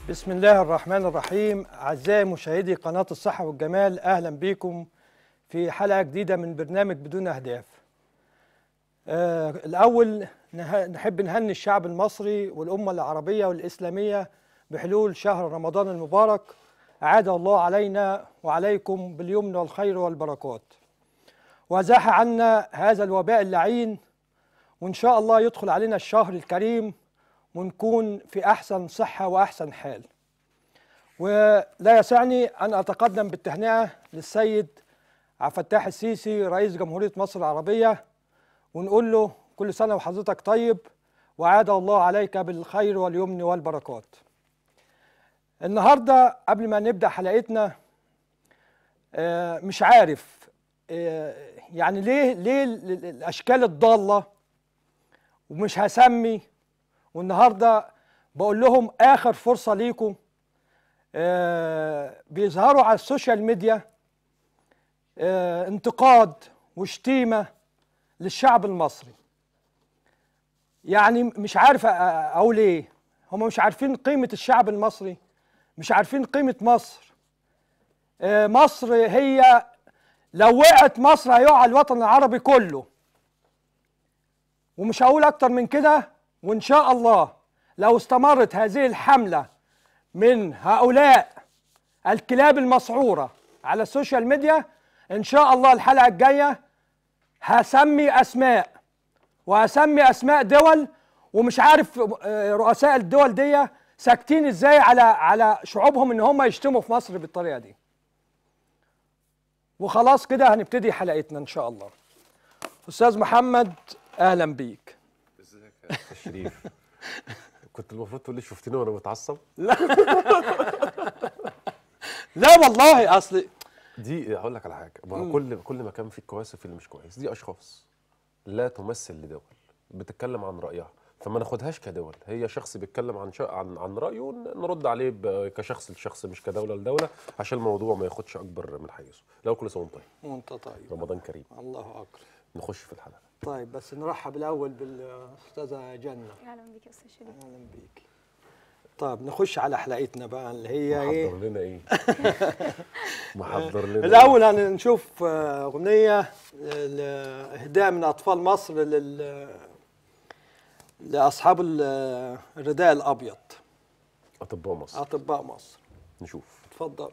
بسم الله الرحمن الرحيم أعزائي مشاهدي قناة الصحة والجمال أهلا بكم في حلقة جديدة من برنامج بدون أهداف آه الأول نه- نحب نهني الشعب المصري والأمة العربية والإسلامية بحلول شهر رمضان المبارك أعاد الله علينا وعليكم باليمن والخير والبركات وزاح عنا هذا الوباء اللعين وإن شاء الله يدخل علينا الشهر الكريم ونكون في أحسن صحة وأحسن حال ولا يسعني أن أتقدم بالتهنئة للسيد عبد الفتاح السيسي رئيس جمهورية مصر العربية ونقول له كل سنة وحضرتك طيب وعاد الله عليك بالخير واليمن والبركات النهاردة قبل ما نبدأ حلقتنا آه، مش عارف آه، يعني ليه ليه ال- ال- الأشكال الضالة ومش هسمي والنهارده بقول لهم اخر فرصه ليكم آه بيظهروا على السوشيال ميديا آه انتقاد وشتيمه للشعب المصري يعني مش عارف أ- اقول ايه هم مش عارفين قيمه الشعب المصري مش عارفين قيمه مصر آه مصر هي لو وقعت مصر هيقع الوطن العربي كله ومش هقول اكتر من كده وان شاء الله لو استمرت هذه الحمله من هؤلاء الكلاب المسعوره على السوشيال ميديا ان شاء الله الحلقه الجايه هسمي اسماء وهسمي اسماء دول ومش عارف آه، رؤساء الدول دي ساكتين ازاي على على شعوبهم ان هم يشتموا في مصر بالطريقه دي وخلاص كده هنبتدي حلقتنا ان شاء الله استاذ محمد اهلا بيك ازيك يا أستاذ شريف كنت المفروض تقول لي شفتني وانا متعصب لا والله اصل دي هقول لك على حاجه ما هو كل كل مكان فيه كويس وفيه اللي مش كويس دي اشخاص لا تمثل لدول بتتكلم عن رايها فما ناخدهاش كدول هي شخص بيتكلم عن شا... عن عن رايه ون- نرد عليه ب... كشخص لشخص مش كدوله لدوله عشان الموضوع ما ياخدش اكبر من حيزه لو كل سنه وانت طيب وانت طيب رمضان كريم الله اكبر نخش في الحلقه طيب بس نرحب الاول بالاستاذه جنه اهلا بك يا استاذ شريف اهلا بيك طيب نخش على حلقتنا بقى اللي هي محضر ايه لنا ايه محضر لنا الاول هنشوف آه، اغنيه ل- اهداء من اطفال مصر لل لاصحاب ال- الرداء الابيض إيه؟ اطباء مصر اطباء مصر نشوف اتفضل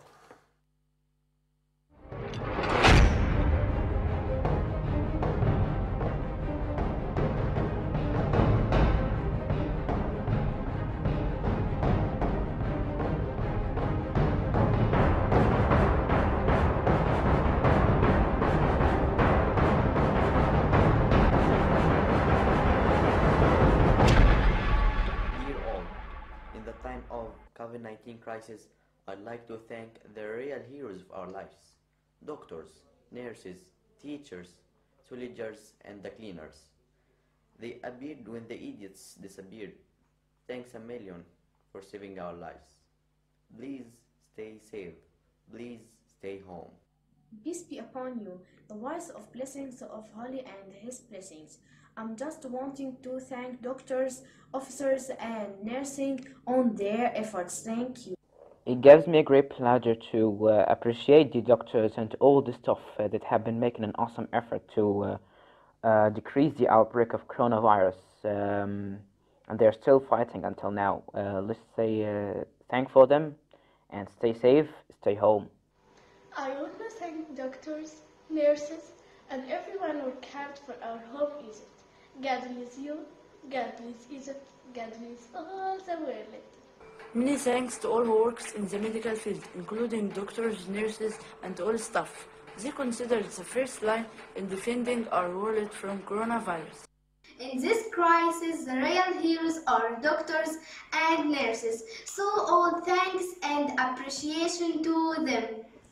Dear all, in the time of COVID-19 crisis, I'd like to thank the real heroes of our lives. Doctors, nurses, teachers, soldiers, and the cleaners. They appeared when the idiots disappeared. Thanks a million for saving our lives. Please stay safe. Please stay home. Peace be upon you, the voice of blessings of Holy and His blessings. I'm just wanting to thank doctors, officers, and nursing on their efforts. Thank you. It gives me a great pleasure to uh, appreciate the doctors and all the staff uh, that have been making an awesome effort to uh, uh, decrease the outbreak of coronavirus. Um, and they're still fighting until now. Uh, let's say uh, thank for them and stay safe, stay home. I want to thank doctors, nurses, and everyone who cared for our home Egypt. God bless you, God bless Egypt, God bless all the world. Many thanks to all who works in the medical field, including doctors, nurses, and all staff. They considered the first line in defending our world from coronavirus. In this crisis, the real heroes are doctors and nurses. So all thanks and appreciation to them.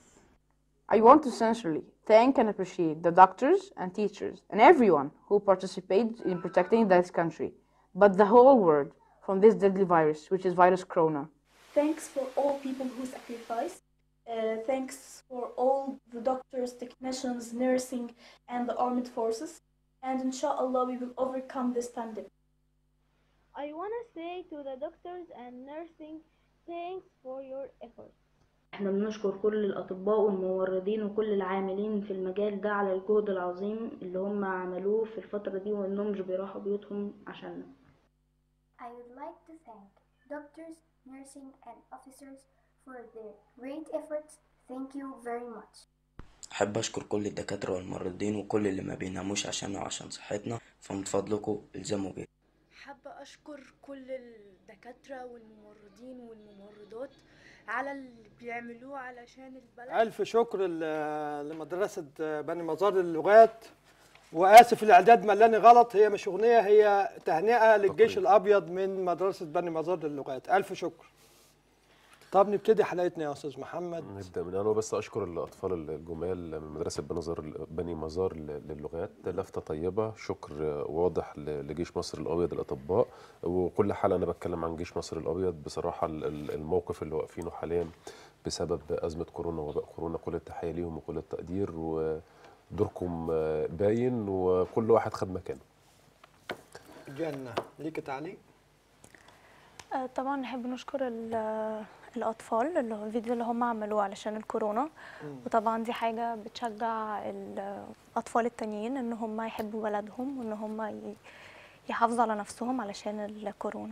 I want to sincerely thank and appreciate the doctors and teachers and everyone who participated in protecting this country, but the whole world from this deadly virus, which is virus corona. Thanks for all people who sacrificed. Uh, thanks for all the doctors, technicians, nursing, and the armed forces. And inshallah, we will overcome this pandemic. I want to say to the doctors and nursing, Thanks for your effort. احنا بنشكر كل الأطباء والممرضين وكل العاملين في المجال ده على الجهد العظيم اللي هم عملوه في الفترة دي وإنهم مش بيروحوا بيوتهم عشاننا I would like to thank doctors, nursing, and officers for their great efforts. Thank you very much. أحب أشكر كل الدكاترة والممرضين وكل اللي ما بيناموش عشاننا وعشان صحتنا فمن فضلكم الزموا بيها حابة أشكر كل الدكاترة والممرضين والممرضات على اللي بيعملوه علشان البلد ألف شكر ل- لمدرسة بني مزار للغات وآسف الإعداد ملاني غلط هي مش أغنية هي تهنئة للجيش الأبيض من مدرسة بني مزار للغات ألف شكر طب نبتدي حلقتنا يا أستاذ محمد نبدا من انا بس اشكر الاطفال الجمال من مدرسه بني مزار بني مزار للغات لفته طيبه شكر واضح ل- لجيش مصر الابيض الاطباء وكل حلقه انا بتكلم عن جيش مصر الابيض بصراحه ال- ال- الموقف اللي واقفينه حاليا بسبب ازمه كورونا وباء كورونا كل التحيه ليهم وكل التقدير ودوركم باين وكل واحد خد مكانه جنة ليك تعليق آه، طبعا نحب نشكر ال- الأطفال اللي هو الفيديو اللي هم عملوه علشان الكورونا وطبعا دي حاجة بتشجع الأطفال التانيين إن هم يحبوا بلدهم وإن هم ي- يحافظوا على نفسهم علشان الكورونا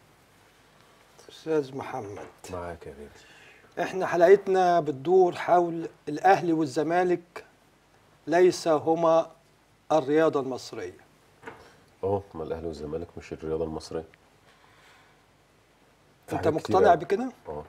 أستاذ محمد معاك يا بيبي احنا حلقتنا بتدور حول الأهلي والزمالك ليس هما الرياضة المصرية اه ما الاهلي والزمالك مش الرياضه المصريه في أنت حاجات كتير مقتنع أوي. بكده؟ اه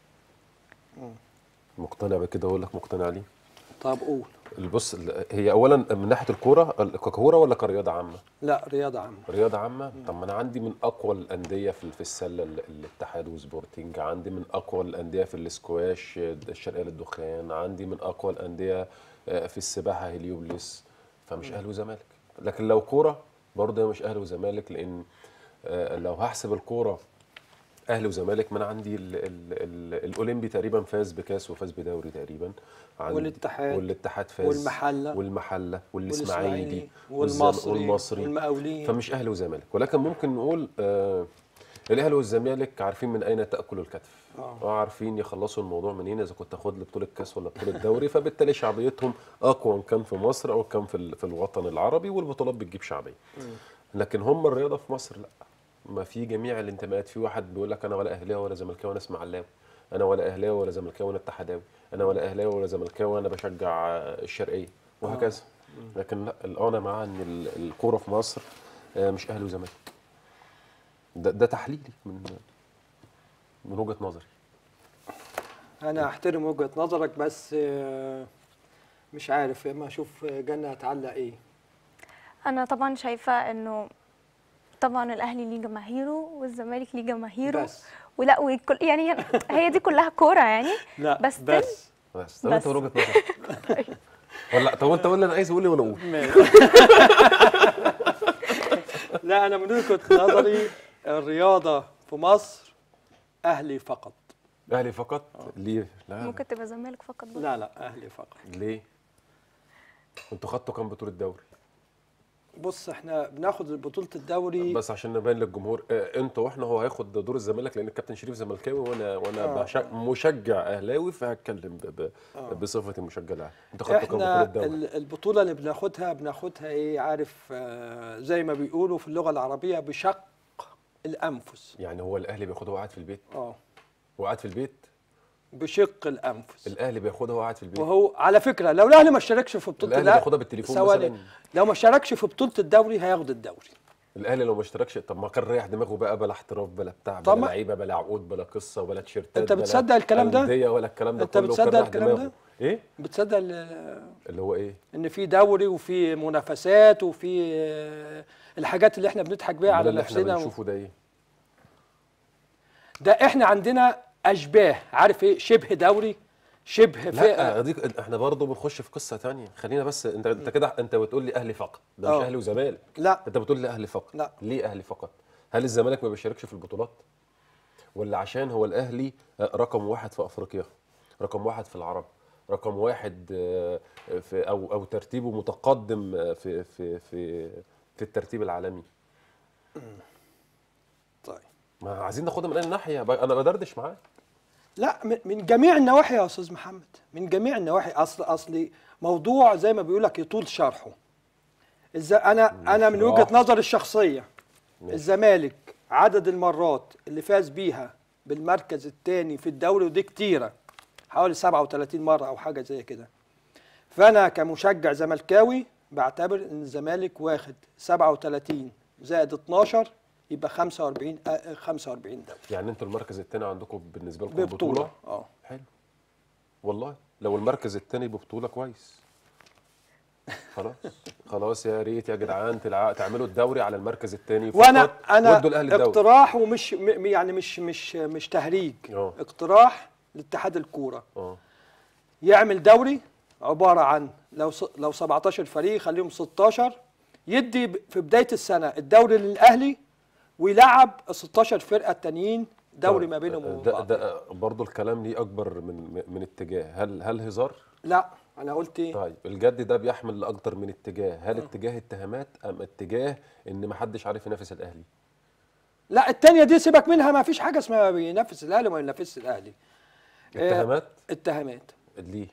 مقتنع بكده اقول لك مقتنع ليه طب قول بص ال- هي اولا من ناحيه الكوره ال- ككوره ولا كرياضه عامه لا رياضة عامة رياضه عامه طب ما انا عندي من اقوى الانديه في في السله ال- الاتحاد وسبورتنج عندي من اقوى الانديه في الاسكواش آه، الشرقيه للدخان عندي من اقوى الانديه آه، في السباحه هليوبلس فمش اهلي وزمالك لكن لو كوره برضه هي مش اهلي وزمالك لان آه، لو هحسب الكوره اهلي وزمالك ما انا عندي ال ال ال الاولمبي تقريبا فاز بكاس وفاز بدوري تقريبا عندي- والاتحاد والاتحاد فاز والمحلة والمحله والاسماعيلي والمصري والمصري والمقاولين فمش اهلي وزمالك ولكن ممكن نقول آه الاهلي والزمالك عارفين من اين تاكل الكتف آه. اه عارفين يخلصوا الموضوع منين اذا كنت اخد لي بطوله كاس ولا بطوله دوري فبالتالي شعبيتهم اقوى ان كان في مصر او كان في ال- في الوطن العربي والبطولات بتجيب شعبيه لكن هم الرياضه في مصر لا ما في جميع الانتماءات في واحد بيقول لك انا ولا اهلاوي ولا زملكاوي انا اسماعيلاوي انا ولا اهلاوي ولا زملكاوي انا اتحداوي انا ولا اهلاوي ولا زملكاوي انا بشجع آه، الشرقيه وهكذا لكن لا انا مع ان ال- الكوره في مصر آه، مش اهلي وزمالك ده, ده تحليلي من من وجهه نظري أنا أحترم وجهة نظرك بس آه، مش عارف ما أشوف جنة هتعلق إيه أنا طبعا شايفة إنه طبعا الأهلي ليه جماهيره والزمالك ليه جماهيره بس ولا وكل يعني هي- هي دي كلها كورة يعني لا بس بس بس طب انت بس. من وجهه نظرك ولا طب انت قول لي انا عايز اقول لي وانا اقول لا أنا من وجهة نظري الرياضة في مصر أهلي فقط اهلي فقط ليه لا ممكن تبقى زمالك فقط برضه. لا لا أهلي فقط ليه انتوا خدتوا كام بطوله دوري بص احنا بناخد بطولة الدوري بس عشان نبين للجمهور آه، انتوا واحنا هو هياخد دور الزمالك لان الكابتن شريف زملكاوي وانا وانا آه. بشج- مشجع اهلاوي فهتكلم ب- ب- آه. بصفتي مشجع اهلاوي انتوا خدتوا كام احنا بطوله دوري ال- البطولة اللي بناخدها بناخدها ايه عارف آه، زي ما بيقولوا في اللغة العربية بشق الأنفس يعني هو الاهلي بياخدها وهو قاعد في البيت اه هو قاعد في البيت بشق الأنفس الاهلي بياخدها وهو قاعد في البيت وهو على فكرة لو الأهلي ما اشتركش في بطولة الاهلي لا، بياخدها بالتليفون ثواني. مثلا لو ما اشتركش في بطولة الدوري هياخد الدوري الاهلي لو ما اشتركش طب ما كان ريح دماغه بقى بلا احتراف بلا بتاع طب بلا ما- لعيبه بلا عقود بلا قصه ولا تيشيرتات أنت بلا بتصدق الكلام ده؟ أندية ولا الكلام ده أنت كله وكان بتصدق ريح الكلام دماغه. ده؟ ايه بتصدق ال- اللي هو ايه ان في دوري وفي منافسات وفي آه، الحاجات اللي احنا بنضحك بيها أمال على اللي احنا نفسنا و... بنشوفه ده ايه ده احنا عندنا اشباه عارف ايه شبه دوري شبه لا فئه دي احنا برضه بنخش في قصه تانية خلينا بس انت انت كده انت بتقول لي اهلي فقط ده مش آه. اهلي وزمالك لا انت بتقول لي اهلي فقط لا. ليه اهلي فقط هل الزمالك ما بيشاركش في البطولات ولا عشان هو الاهلي رقم واحد في افريقيا رقم واحد في العرب رقم واحد آه، في او او ترتيبه متقدم آه، في في في في الترتيب العالمي طيب ما عايزين ناخدها من اي ناحيه ب- انا بدردش معاك لا من- من جميع النواحي يا استاذ محمد من جميع النواحي اصل اصل موضوع زي ما بيقول لك يطول شرحه إذا انا انا من وجهه راحة. نظري الشخصيه ماشي. الزمالك عدد المرات اللي فاز بيها بالمركز الثاني في الدوري ودي كتيره حوالي 37 مره او حاجه زي كده فانا كمشجع زملكاوي بعتبر ان الزمالك واخد 37 زائد 12 يبقى 45 آه، 45 دوري يعني انتوا المركز الثاني عندكم بالنسبه لكم ببطولة، بطوله اه حلو والله لو المركز الثاني ببطوله كويس خلاص خلاص يا ريت يا جدعان تلع... تعملوا الدوري على المركز الثاني وانا انا ودوا الاهلي الدوري اقتراح ومش م- يعني مش مش مش تهريج اه اقتراح لاتحاد الكوره اه يعمل دوري عباره عن لو س- لو 17 فريق خليهم 16 يدي ب- في بدايه السنه الدوري للاهلي ويلعب ال 16 فرقه التانيين دوري ما بينهم وبين ده, بعض ده برضه الكلام ليه اكبر من من اتجاه هل هل هزار لا انا قلت ايه طيب الجد ده بيحمل لاكتر من اتجاه هل اتجاه اتهامات ام اتجاه ان ما حدش عارف ينافس الاهلي لا التانية دي سيبك منها ما فيش حاجه اسمها بينافس الاهلي وما ينافسش الاهلي آه، اتهامات اتهامات ليه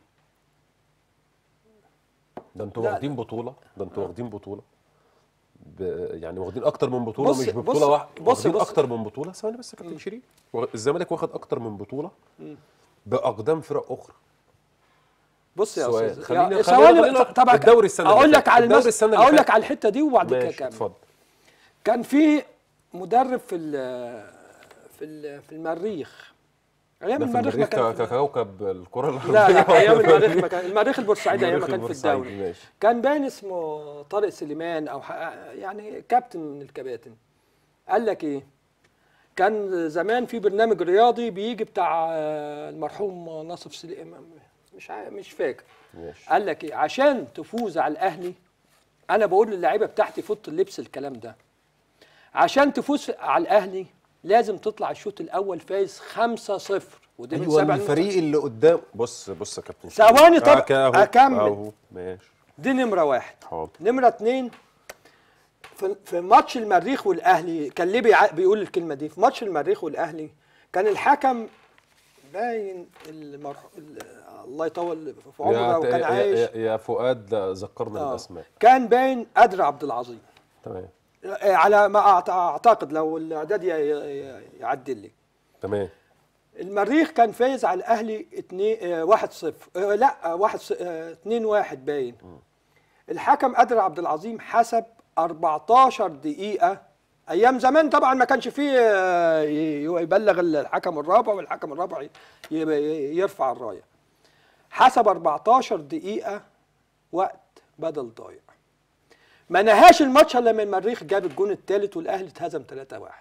ده انتوا لا، واخدين بطوله ده انتوا واخدين بطوله ب... يعني واخدين اكتر من بطوله بص- مش بص- ببطوله واحده بص- واخدين بص. اكتر من بطوله ثواني بس يا كابتن شريف وا- الزمالك واخد اكتر من بطوله مم. باقدام فرق اخرى بص يا سؤال. استاذ خلينا- يا- خلينا- ثواني خلينا طبعا الدوري السنة اللي اقول فاتت. لك على الدوري المس... السنة اللي اقول لك فاتت. على الحته دي وبعد كده ماشي كمل اتفضل كان في مدرب في ال في ال في المريخ ايام ده في المريخ ما المريخ كان ك- في ككوكب الكره لا الارضيه لا ايام المريخ ما كان المريخ البورسعيدي ايام ما المريخ كان في البورسعيدي، الدوري ماشي كان باين اسمه طارق سليمان او ح... يعني كابتن من الكباتن قال لك ايه كان زمان في برنامج رياضي بيجي بتاع آه، المرحوم ناصف سليمان مش عا- مش فاكر ماشي قال لك ايه عشان تفوز على الاهلي انا بقول للعيبه بتاعتي فوت اللبس الكلام ده عشان تفوز على الاهلي لازم تطلع الشوط الاول فايز 5-0 ودي من ايوه سبع الفريق اللي قدام بص بص يا كابتن شريف. ثواني طب أك- أهو، أكمل. اهو ماشي دي نمره واحد حاضر نمره اتنين في, في ماتش المريخ والاهلي كان ليه بيع- بيقول الكلمه دي في ماتش المريخ والاهلي كان الحكم باين المرحوم الله يطول في عمره يا, وكان يا, عايش يا, يا فؤاد لا، ذكرنا آه. بالاسماء كان باين قدر عبد العظيم تمام آه، على ما أعت- اعتقد لو الاعداد ي- ي- يعدل لي تمام المريخ كان فايز على الاهلي 2 1 0 لا 1 2 1 باين الحكم قادر عبد العظيم حسب 14 دقيقه ايام زمان طبعا ما كانش فيه آه، ي- يبلغ الحكم الرابع والحكم الرابع ي- ي- يرفع الرايه حسب 14 دقيقه وقت بدل ضايع ما نهاش الماتش الا لما المريخ جاب الجون الثالث والاهلي اتهزم 3 1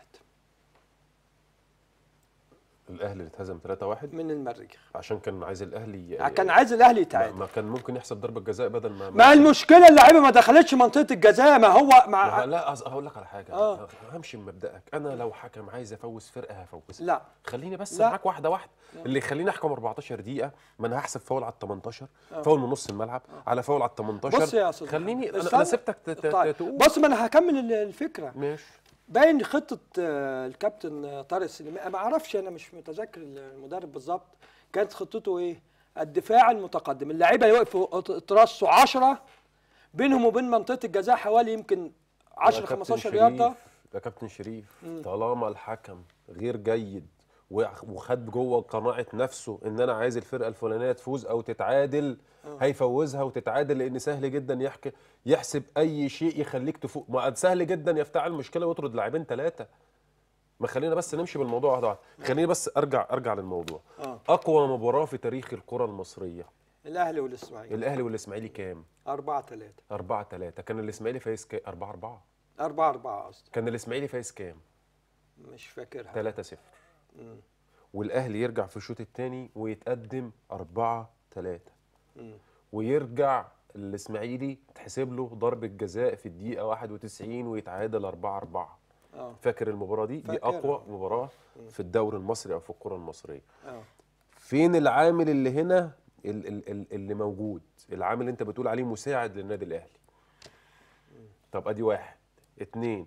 الاهلي اللي اتهزم 3-1 من المريخ عشان كان عايز الاهلي ي- كان عايز الاهلي ما, يتعادل ما كان ممكن يحسب ضربه جزاء بدل ما ما المشكله اللعيبه ما دخلتش منطقه الجزاء ما هو ما مع لا أص- هقول لك على حاجه آه. همشي من مبدأك انا لو حكم عايز افوز فرقه هفوزها لا خليني بس لا. معاك واحده واحده اللي يخليني احكم 14 دقيقه ما انا هحسب فاول على ال 18 آه. فاول من نص الملعب على فاول على ال 18 بص يا استاذ خليني انا, استنى. أنا سبتك ت- ت- طيب. تقول بص ما انا هكمل ال- الفكره ماشي باين خطه آه، الكابتن آه، طارق سليمان ما اعرفش انا مش متذكر المدرب بالظبط كانت خطته ايه الدفاع المتقدم اللعيبه يوقفوا ترصوا 10 بينهم وبين منطقه الجزاء حوالي يمكن 10 يا كابتن 15 شريف- يارده يا كابتن شريف مم. طالما الحكم غير جيد و- وخد جوه قناعه نفسه ان انا عايز الفرقه الفلانيه تفوز او تتعادل آه. هيفوزها وتتعادل لان سهل جدا يحكي يحسب اي شيء يخليك تفوق ما سهل جدا يفتعل مشكله ويطرد لاعبين ثلاثه ما خلينا بس نمشي بالموضوع واحده واحده خليني بس ارجع ارجع للموضوع اه اقوى مباراه في تاريخ الكره المصريه الاهلي والاسماعيلي الاهلي والاسماعيلي كام 4 3 4 3 كان الاسماعيلي فايز كام 4 4 4 4 قصدي كان الاسماعيلي فايز كام مش فاكرها 3 0 مم. والاهلي يرجع في الشوط الثاني ويتقدم 4 3 مم. ويرجع الاسماعيلي تحسب له ضربه جزاء في الدقيقه 91 ويتعادل 4 4 اه فاكر المباراه دي دي فاكرها. اقوى مباراه في الدوري المصري او في الكره المصريه اه فين العامل اللي هنا ال- ال- ال- اللي موجود العامل اللي انت بتقول عليه مساعد للنادي الاهلي طب ادي واحد اتنين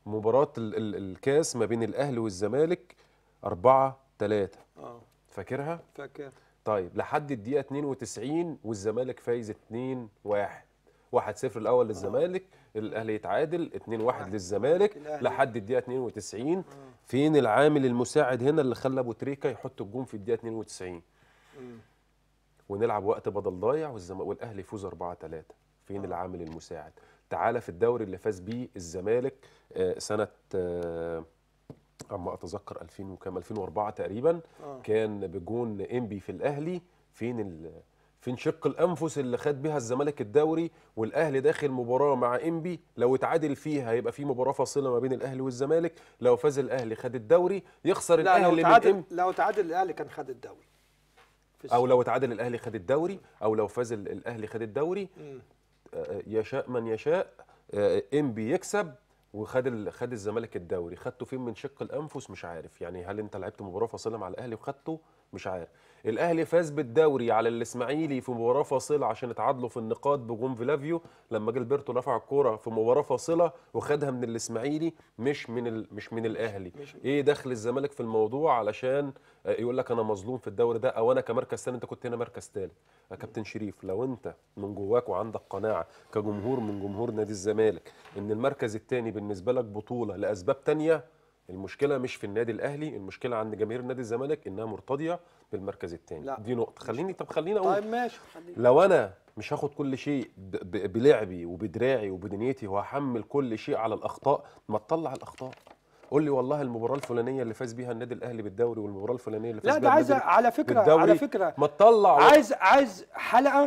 مباراه ال ال الكاس ما بين الاهلي والزمالك 4 3 اه فاكرها فاكر طيب لحد الدقيقه 92 والزمالك فايز 2 1 1 0 الاول للزمالك الاهلي يتعادل 2 1 للزمالك الأهلي. لحد الدقيقه 92 فين العامل المساعد هنا اللي خلى ابو تريكه يحط الجون في الدقيقه 92 مم. ونلعب وقت بدل ضايع والزم... والاهلي يفوز 4 3 فين العامل المساعد تعالى في الدوري اللي فاز بيه الزمالك آه، سنه آه، اما اتذكر 2000 وكام 2004 تقريبا آه. كان بجون انبي في الاهلي فين ال... فين شق الانفس اللي خد بيها الزمالك الدوري والاهلي داخل مباراه مع انبي لو اتعادل فيها هيبقى في مباراه فاصله ما بين الاهلي والزمالك لو فاز الاهلي خد الدوري يخسر لا لو الاهلي من تعادل إنبي لو تعادل الاهلي كان خد الدوري في او لو اتعادل الاهلي خد الدوري او لو فاز ال- الاهلي خد الدوري مم. آه، يشاء من يشاء آه، انبي يكسب وخد ال- خد الزمالك الدوري خدته فين من شق الانفس مش عارف يعني هل انت لعبت مباراه فاصله مع الاهلي وخدته مش عارف الاهلي فاز بالدوري على الاسماعيلي في مباراه فاصله عشان اتعادلوا في النقاط بجون فيلافيو لما جilberto رفع الكوره في مباراه فاصله وخدها من الاسماعيلي مش من ال... مش من الاهلي مش- ايه دخل الزمالك في الموضوع علشان آه، يقول لك انا مظلوم في الدوري ده او انا كمركز ثاني انت كنت هنا مركز ثالث يا كابتن شريف لو انت من جواك وعندك قناعه كجمهور من جمهور نادي الزمالك ان المركز الثاني بالنسبه لك بطوله لاسباب تانية المشكله مش في النادي الاهلي المشكله عند جماهير نادي الزمالك انها مرتضيه بالمركز الثاني لا. دي نقطه خليني طب خليني اقول طيب ماشي خليك. لو انا مش هاخد كل شيء ب- ب- بلعبي وبدراعي وبدنيتي وهحمل كل شيء على الاخطاء ما تطلع الاخطاء قول لي والله المباراه الفلانيه اللي فاز بيها النادي الاهلي بالدوري والمباراه الفلانيه اللي فاز لا بيها ده عايز النادي على فكره بالدوري على فكره ما تطلع عايز عايز حلقه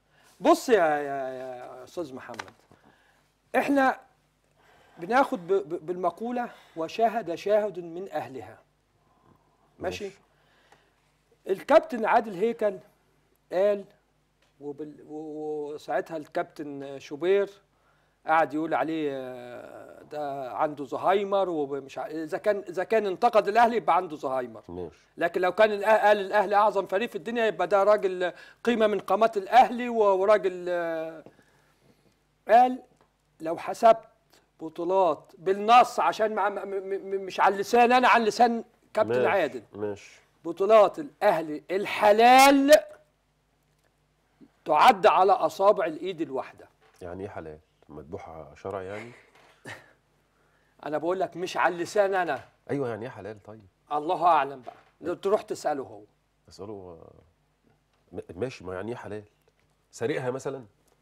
بص يا يا, يا استاذ محمد احنا بناخد ب- ب- بالمقوله وشاهد شاهد من اهلها ماشي, ماشي. الكابتن عادل هيكل قال وبال و- وساعتها الكابتن شوبير قعد يقول عليه آه، ده عنده زهايمر ومش ع- اذا كان اذا كان انتقد الاهلي يبقى عنده زهايمر ماشي لكن لو كان الأه- قال الاهلي اعظم فريق في الدنيا يبقى ده راجل قيمه من قامات الاهلي و- وراجل آه، قال لو حسبت بطولات بالنص عشان مع م- م- م- مش على اللسان انا على لسان كابتن ماشي. عادل ماشي بطولات الاهلي الحلال تعد على اصابع الايد الواحده يعني ايه حلال مذبوحه شرع يعني انا بقول لك مش على اللسان انا ايوه يعني ايه حلال طيب الله اعلم بقى لو تروح تساله هو اساله آه، م- ماشي ما يعني ايه حلال سرقها مثلا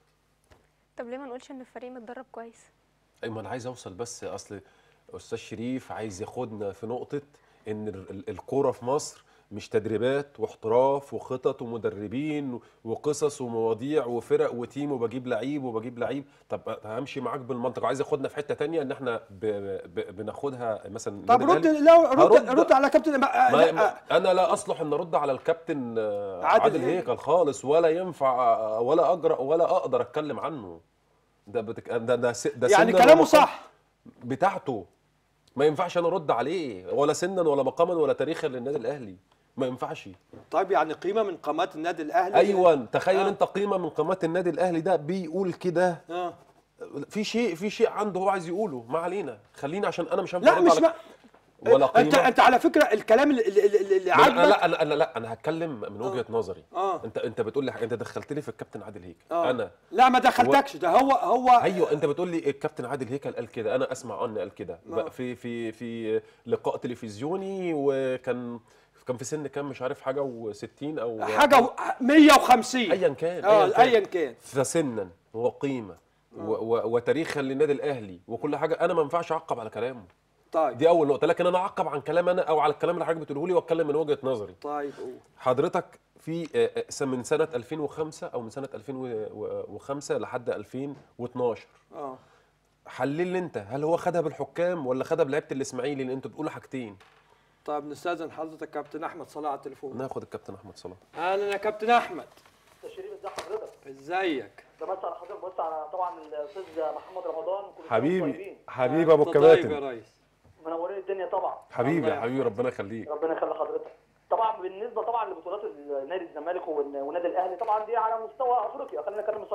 طب ليه ما نقولش ان الفريق متدرب كويس اي ما انا عايز اوصل بس اصل استاذ شريف عايز ياخدنا في نقطه ان ال- ال- الكوره في مصر مش تدريبات واحتراف وخطط ومدربين وقصص ومواضيع وفرق وتيم وبجيب لعيب وبجيب لعيب طب همشي معاك بالمنطق عايز ياخدنا في حته تانية ان احنا ب ب بناخدها مثلا طب النادي رد الأهلي. لو رد هرد- رد على كابتن ما ما لا ما انا لا اصلح ان ارد على الكابتن آه، عادل عادل هيكل. هيكل خالص ولا ينفع آه، ولا اجرأ ولا اقدر اتكلم عنه ده بتك... ده ده, س... ده يعني سنا كلامه ومقام صح بتاعته ما ينفعش انا ارد عليه ولا سنا ولا مقاما ولا تاريخا للنادي الاهلي ما ينفعش طيب يعني قيمه من قامات النادي الاهلي ايوه تخيل آه. انت قيمه من قامات النادي الاهلي ده بيقول كده اه في شيء في شيء عنده هو عايز يقوله ما علينا خلينا عشان انا مش هينفع لا أرد مش على- ما ولا انت قيمه انت على فكره الكلام اللي, اللي, اللي اللي ما أنا- عاجبك لا انا انا لا انا هتكلم من وجهه نظري اه انت انت بتقول لي حاجة- انت دخلت لي في الكابتن عادل هيكل آه. انا لا ما دخلتكش ده هو هو ايوه انت بتقول لي الكابتن عادل هيكل قال كده انا اسمع عنه قال كده آه. بقى في في في لقاء تلفزيوني وكان كان في سن كام مش عارف حاجه و60 او حاجه و- 150 ايا كان اه ايا كان فسنا وقيمه و و وتاريخا للنادي الاهلي وكل حاجه انا ما ينفعش اعقب على كلامه طيب دي اول نقطه لكن انا اعقب عن كلام انا او على الكلام اللي حضرتك بتقوله لي واتكلم من وجهه نظري طيب قول حضرتك في آه، آه، س- من سنه 2005 او من سنه 2005 لحد 2012 اه حلل لي انت هل هو خدها بالحكام ولا خدها بلعيبه الاسماعيلي لان انتوا بتقولوا حاجتين طيب نستاذن حضرتك كابتن احمد صلاح على التليفون ناخد الكابتن احمد صلاح اهلا يا كابتن احمد شريف ازي حضرتك؟ ازيك بمسي على حضرتك بص على طبعا الاستاذ محمد رمضان كل سنة وانتم حبيبي طيبين. حبيبي ابو طيب يا الكباتن ريس منورين الدنيا طبعا حبيبي يا حبيبي ربنا يخليك ربنا يخلي حضرتك طبعا بالنسبه طبعا لبطولات نادي الزمالك والن- والنادي الاهلي طبعا دي على مستوى افريقيا خلينا نتكلم بصراحه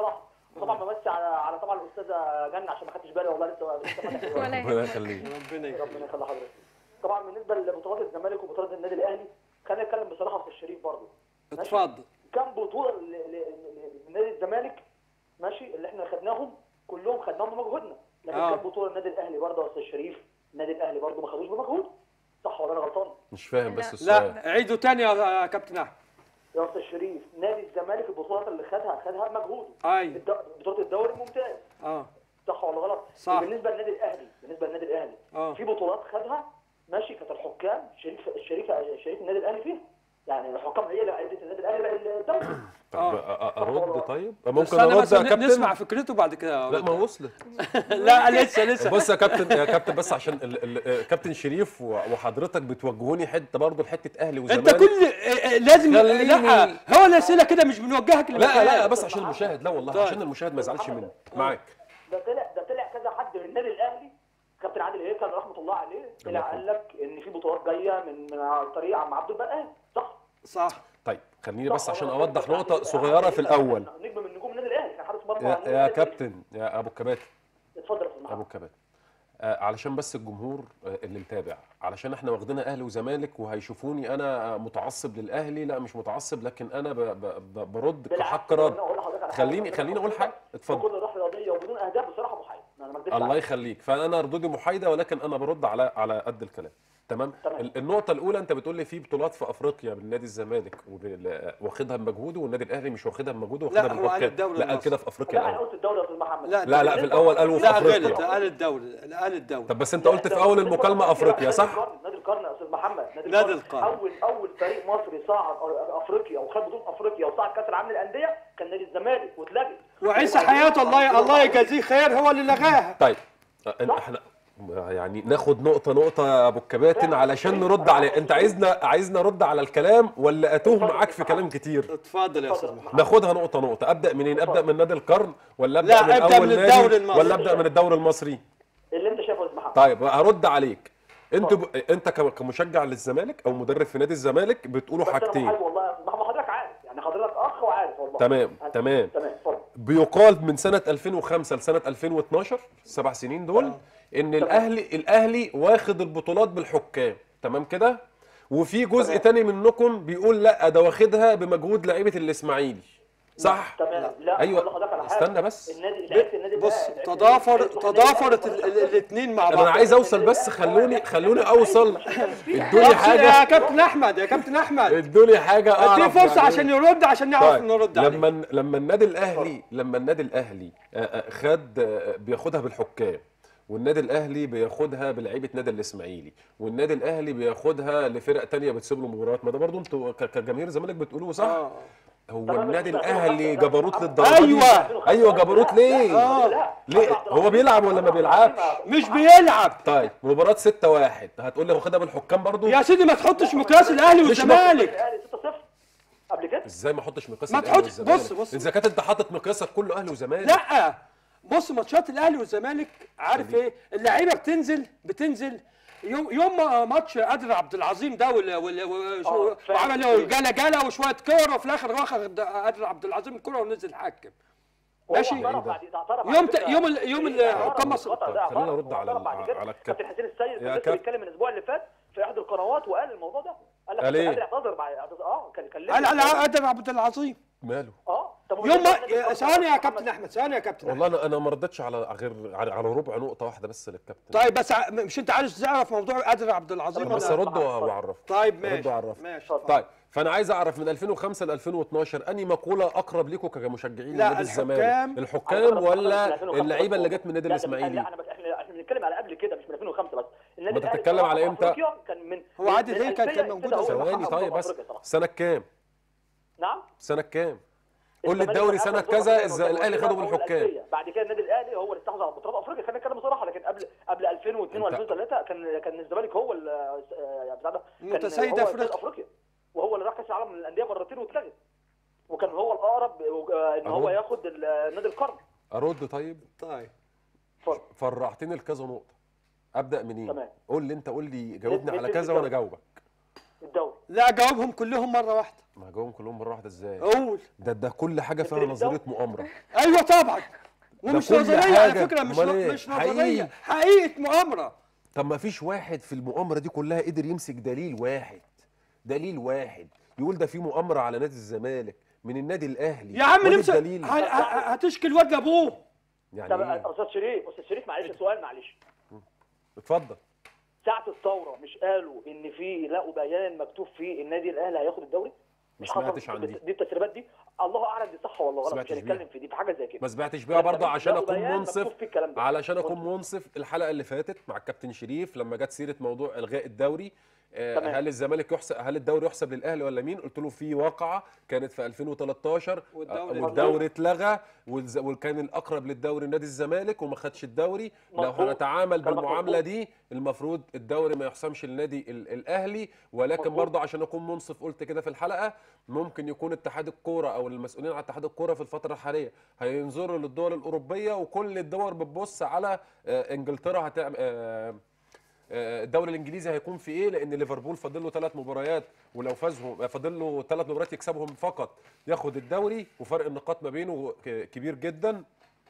طبعا بمسي على على طبعا الاستاذه جنة عشان ما خدتش بالي والله لسه لسه فاتح دلوقتي. ربنا يخليك ربنا ربنا يخلي حضرتك طبعا بالنسبه لبطولات الزمالك وبطولات النادي الاهلي خلينا نتكلم بصراحه في الشريف برضه ماشي؟ اتفضل كم بطوله ل- ل- ل- لنادي الزمالك ماشي اللي احنا خدناهم كلهم خدناهم بمجهودنا لكن آه. كم بطوله النادي الاهلي برضه يا استاذ شريف النادي الاهلي برضه ما خدوش بمجهود صح ولا انا غلطان؟ مش فاهم بس السؤال لا عيدوا تاني يا كابتن احمد يا استاذ شريف نادي الزمالك البطولات اللي خدها خدها بمجهوده ايوه الد- بطوله الدوري الممتاز اه صح ولا غلط؟ صح. بالنسبه للنادي الاهلي بالنسبه للنادي الاهلي اه في بطولات خدها ماشي كانت الحكام شريك شريك شريك النادي الاهلي فيها يعني الحكام هي اللي عيدت النادي الاهلي الدوري طب أ- أ- ارد طيب ممكن استنى ارد بس يا ن- كابتن نسمع فكرته بعد كده لا ما وصلت لا لسه لسه بص يا كابتن يا كابتن بس عشان ال ال كابتن شريف و- وحضرتك بتوجهوني حته برضه لحته اهلي وزمالك انت كل آه، آه، لازم خليني- لا هو الاسئله كده مش بنوجهك لا لمكان. لا بس عشان المشاهد لا والله طيب. عشان المشاهد ما يزعلش مني معاك ده طلع ده طلع كذا حد من النادي الاهلي كابتن عادل هيكل رحمه الله عليه طلع قال لك ان في بطولات جايه من من عن طريق عم عبد البقال صح صح طيب خليني بس عشان اوضح نقطه صغيره في الاول نجم من نجوم النادي الاهلي كان حارس مرمى يا, النادي يا الأهلي. كابتن يا ابو الكباتن اتفضل يا استاذ محمد ابو الكباتن آه علشان بس الجمهور آه اللي متابع علشان احنا واخدينها اهلي وزمالك وهيشوفوني انا آه، متعصب للاهلي لا مش متعصب لكن انا ب ب ب برد كحق رد أقول لحضرتك على حاجة. خليني خليني اقول حاجه اتفضل بكل روح رياضيه وبدون اهداف بصراحه محايد انا ما اكذبش الله عليك. يخليك فانا ردودي محايده ولكن انا برد على على قد الكلام تمام ال- النقطه الاولى انت بتقول لي في بطولات في افريقيا بالنادي الزمالك وبال- واخدها بمجهوده والنادي الاهلي مش واخدها بمجهوده لا، واخدها هو قال بالحكام الدوري لا قال المصري. كده في افريقيا لا انا الاول قلت الدوري يا استاذ محمد لا لا في الاول قالوا في لا غلط افريقيا قال الدوري قال الدوري طب بس انت قلت في اول المكالمه افريقيا صح نادي القرن يا استاذ محمد نادي, نادي القرن. القرن. اول اول فريق مصري صعد أ- افريقيا وخد بطوله افريقيا وصعد كاس العالم للانديه كان نادي الزمالك واتلغي وعيسى حياته الله الله يجازيه خير هو اللي لغاها طيب أ- احنا يعني ناخد نقطة نقطة يا ابو الكباتن علشان نرد عليه، انت عايزنا عايزنا ارد على الكلام ولا اتوه معاك في كلام كتير؟ اتفضل يا استاذ محمد ناخدها نقطة نقطة، ابدا منين؟ ابدا من نادي القرن ولا ابدا لا، من ابدأ اول من نادي الدوري المصري. ولا ابدا من الدوري المصري؟ اللي انت شايفه يا استاذ محمد طيب هرد عليك انت ب... انت ك- كمشجع للزمالك او مدرب في نادي الزمالك بتقولوا بس انا حاجتين محايد والله يا استاذ محمد حضرتك عارف يعني حضرتك اخ وعارف والله تمام أنا- تمام تمام اتفضل بيقال من سنة 2005 لسنة 2012 السبع سنين دول ان الاهلي الاهلي واخد البطولات بالحكام تمام كده وفي جزء تاني منكم بيقول لا ده واخدها بمجهود لعيبه الاسماعيلي صح تمام لا أيوة. أقول لحضرتك على حاجة. استنى بس. النادي لعيبه النادي بص الأهلي- لعيبة تضافر النادي الأهلي- تضافرت الاثنين مع بعض انا عايز اوصل بس خلوني خلوني اوصل ادوني طب يا حاجه كابتن احمد يا كابتن احمد ادوني حاجه اديه اعرف فرصه يعني عشان يرد عشان نعرف طيب نرد عليه لما لما النادي الاهلي لما النادي الاهلي آه، آه، خد آه، بياخدها بالحكام والنادي الاهلي بياخدها بلعيبه نادي الاسماعيلي والنادي الاهلي بياخدها لفرق تانية بتسيب له مباريات ما ده برضه انتوا ك- كجماهير الزمالك بتقولوه صح آه. هو النادي الاهلي جبروت للدرجه دي؟ أيوة. ايوه جبروت ليه آه. ليه هو بيلعب ولا ما بيلعبش مش بيلعب طيب مباراه 6 1 هتقول لي واخدها بالحكام برضه يا سيدي ما تحطش مقياس الاهلي مش والزمالك الاهلي 6-0 قبل كده ازاي ما احطش مقياس ما الاهلي تحطش- والزمالك بص- بص. اذا كانت انت حاطط مقياسك كله اهلي وزمالك لا بص ماتشات الاهلي والزمالك عارف ايه اللعيبه بتنزل بتنزل يوم يوم ما ماتش قادر عبد العظيم ده وال وال وال- آه، فاهم. وعمل إيه؟ جاله جاله وشويه كوره وفي الاخر واخد قادر عبد العظيم الكوره ونزل حكم ماشي هو اعترف بعد- اعترف بعد يوم ت... كده. يوم ال... يوم ال- اعترف حكام مصر بالخطأ ده، خلينا اعترف. نرد على واعترف بعد ال- كده. على الكابتن. كابتن حسين السيد يا كان لسه كابتن. بيتكلم الاسبوع اللي فات في احد القنوات وقال الموضوع ده قال لك قال كابتن إيه؟ قادر اعتذر بعد اعتذر- اه كان كان قال على قادر عبد العظيم ماله اه طب يوم ما والنادي يا- القرن- ثواني يا كابتن احمد ثواني يا كابتن والله انا انا ما ردتش على غير على على ربع نقطه واحده بس للكابتن طيب بس ع- مش انت عايز تعرف موضوع قادر عبد العظيم طب بس ولا- ارد واعرف طيب ارد ماشي واعرف ماشي طيب فانا عايز اعرف من 2005 ل 2012 انهي مقوله اقرب ليكم كمشجعين لا، لنادي الزمالك الحكام- الحكام ولا اللعيبه اللي جت من النادي لا، ده من- الاسماعيلي لا انا بس احنا احنا بنتكلم على قبل كده مش من 2005 بس النادي ما انت الأهلي بتتكلم بصراحة على في امتى؟ أفريقيا كان من هو عادل من هيكل كان الألفية موجود ابتدى هو ثواني يحقق طيب بس أفريقيا صراحة. سنه كام نعم سنه كام قول لي الزمالك الدوري كان سنه أول كذا بطولة ازاي هو الاهلي خده الأول بالحكام الألفية. بعد كده النادي الاهلي هو اللي استحوذ على بطولات افريقيا خلينا نتكلم بصراحه لكن قبل قبل 2002 أنت- و2003 كان كان الزمالك هو ال- آه، بتاع ده كان متسيد هو أفريقيا. أستاذ افريقيا وهو اللي راح كاس العالم للانديه مرتين واتلغت وكان هو الاقرب آه، ان هو أهو. ياخد ال- نادي القرن ارد طيب طيب اتفضل فرعتني لكذا نقطه ابدا منين تمام. قول لي انت قول لي جاوبني نبدأ على كذا بالدوري. وانا اجاوبك الدوري لا جاوبهم كلهم مره واحده ما هجاوبهم كلهم مره واحده ازاي قول ده ده كل حاجه فيها نظريه مؤامره ايوه طبعا ومش كل نظريه على حاجة. فكره مش أمال إيه؟ مش حقيقي. نظريه حقيقه مؤامره طب ما فيش واحد في المؤامره دي كلها قدر يمسك دليل واحد دليل واحد يقول ده في مؤامره على نادي الزمالك من النادي الاهلي يا عم وادي نمسك الدليل ه- ه- هتشكي الواد لابوه يعني طب ايه استاذ شريف استاذ شريف معلش سؤال معلش اتفضل ساعه الثوره مش قالوا ان في لقوا بيان مكتوب فيه النادي الاهلي هياخد الدوري ما حصل سمعتش عن دي دي التسريبات دي الله اعلم دي صح ولا غلط مش سمعتش هنتكلم بيها. في دي في حاجه زي كده ما سمعتش بيها لما برضه عشان لقوا اكون بيان منصف مكتوب فيه الكلام ده. علشان اكون منصف الحلقه اللي فاتت مع الكابتن شريف لما جت سيره موضوع الغاء الدوري آه، تمام. هل الزمالك يحسب هل الدوري يحسب للاهلي ولا مين قلت له في واقعه كانت في 2013 والدوري آه، والدوري اتلغى والز- وكان الاقرب للدوري نادي الزمالك وما خدش الدوري لو مظبوط. هنتعامل كلامك بالمعامله مظبوط. دي المفروض الدوري ما يحسمش للنادي ال- الاهلي ولكن مظبوط. برضه عشان اكون منصف قلت كده في الحلقه ممكن يكون اتحاد الكوره او المسؤولين عن اتحاد الكوره في الفتره الحاليه هينظروا للدول الاوروبيه وكل الدول بتبص على آه، انجلترا هتعمل آه، آه، الدوري الانجليزي هيكون في ايه لان ليفربول فاضل له ثلاث مباريات ولو فازهم فاضل له ثلاث مباريات يكسبهم فقط ياخد الدوري وفرق النقاط ما بينه ك- كبير جدا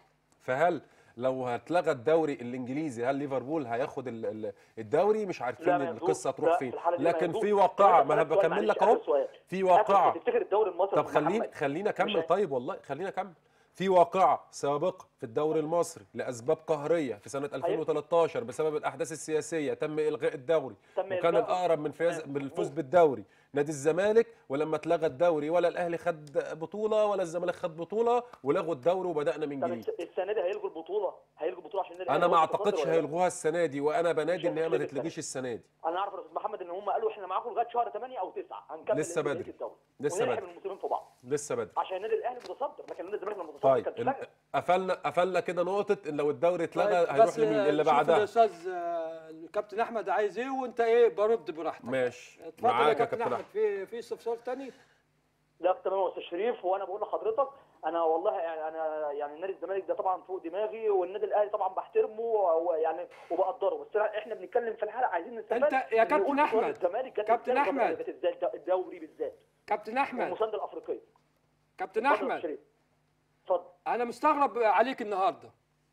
فهل لو هتلغى الدوري الانجليزي هل ليفربول هياخد ال- ال- الدوري مش لا، عارفين ما يجوز. القصه هتروح لا، فين في الحالة دي ما لكن يجوز. في طب واقعه أنا ما انا أسألك سؤال بكمل معلش، لك اهو آخر سؤال. في آخر- واقعه تفتكر الدوري المصري طب يا خليني محمد خليني مش اكمل هي- طيب والله خليني اكمل في واقعة سابقة في الدوري المصري لأسباب قهرية في سنة 2013 بسبب الأحداث السياسية تم إلغاء الدوري تم وكان إلغائه. الأقرب من فاز من الفوز بالدوري نادي الزمالك ولما اتلغى الدوري ولا الأهلي خد بطولة ولا الزمالك خد بطولة ولغوا الدوري وبدأنا من طب جديد الس- السنه دي هيلغوا البطوله هيلغوا البطوله عشان النادي أنا الأهلي ما هو المتصدر أعتقدش ولا لا؟ هيلغوها السنة دي وأنا بنادي إن هي ما هيلغوا تتلغيش السنة دي انا اعرف يا استاذ محمد ان هم قالوا احنا معاكم لغايه شهر 8 او 9 هنكمل لسه نهاية بدري. الدوري لسه ونلحم بدري. الموسمين في بعض لسه بدري عشان النادي الاهلي متصدر لكن النادي الزمالك لما متصدر طيب كان ال- اتلغى قفلنا قفلنا كده نقطة إن لو الدوري اتلغى طيب، هيروح بس لمين اللي شوف بعدها الاستاذ آه، الكابتن احمد عايز ايه وانت ايه برد براحتك ماشي اتفضل يا معاك يا كابتن كابتن احمد أحمد في في استفسار تاني لا تمام يا استاذ شريف وانا بقول لحضرتك انا والله يعني انا يعني نادي الزمالك ده طبعا فوق دماغي والنادي الاهلي طبعا بحترمه ويعني وبقدره بس احنا بنتكلم في الحلقه عايزين نستفاد انت يا إن كابتن نقول أحمد. بطولة الزمالك جت كابتن إزاي الفترة أحمد. اللي فاتت إزاي الدوري بالذات كابتن احمد والمسانده الافريقيه كابتن اتفضل يا احمد أستاذ شريف. اتفضل انا مستغرب عليك النهارده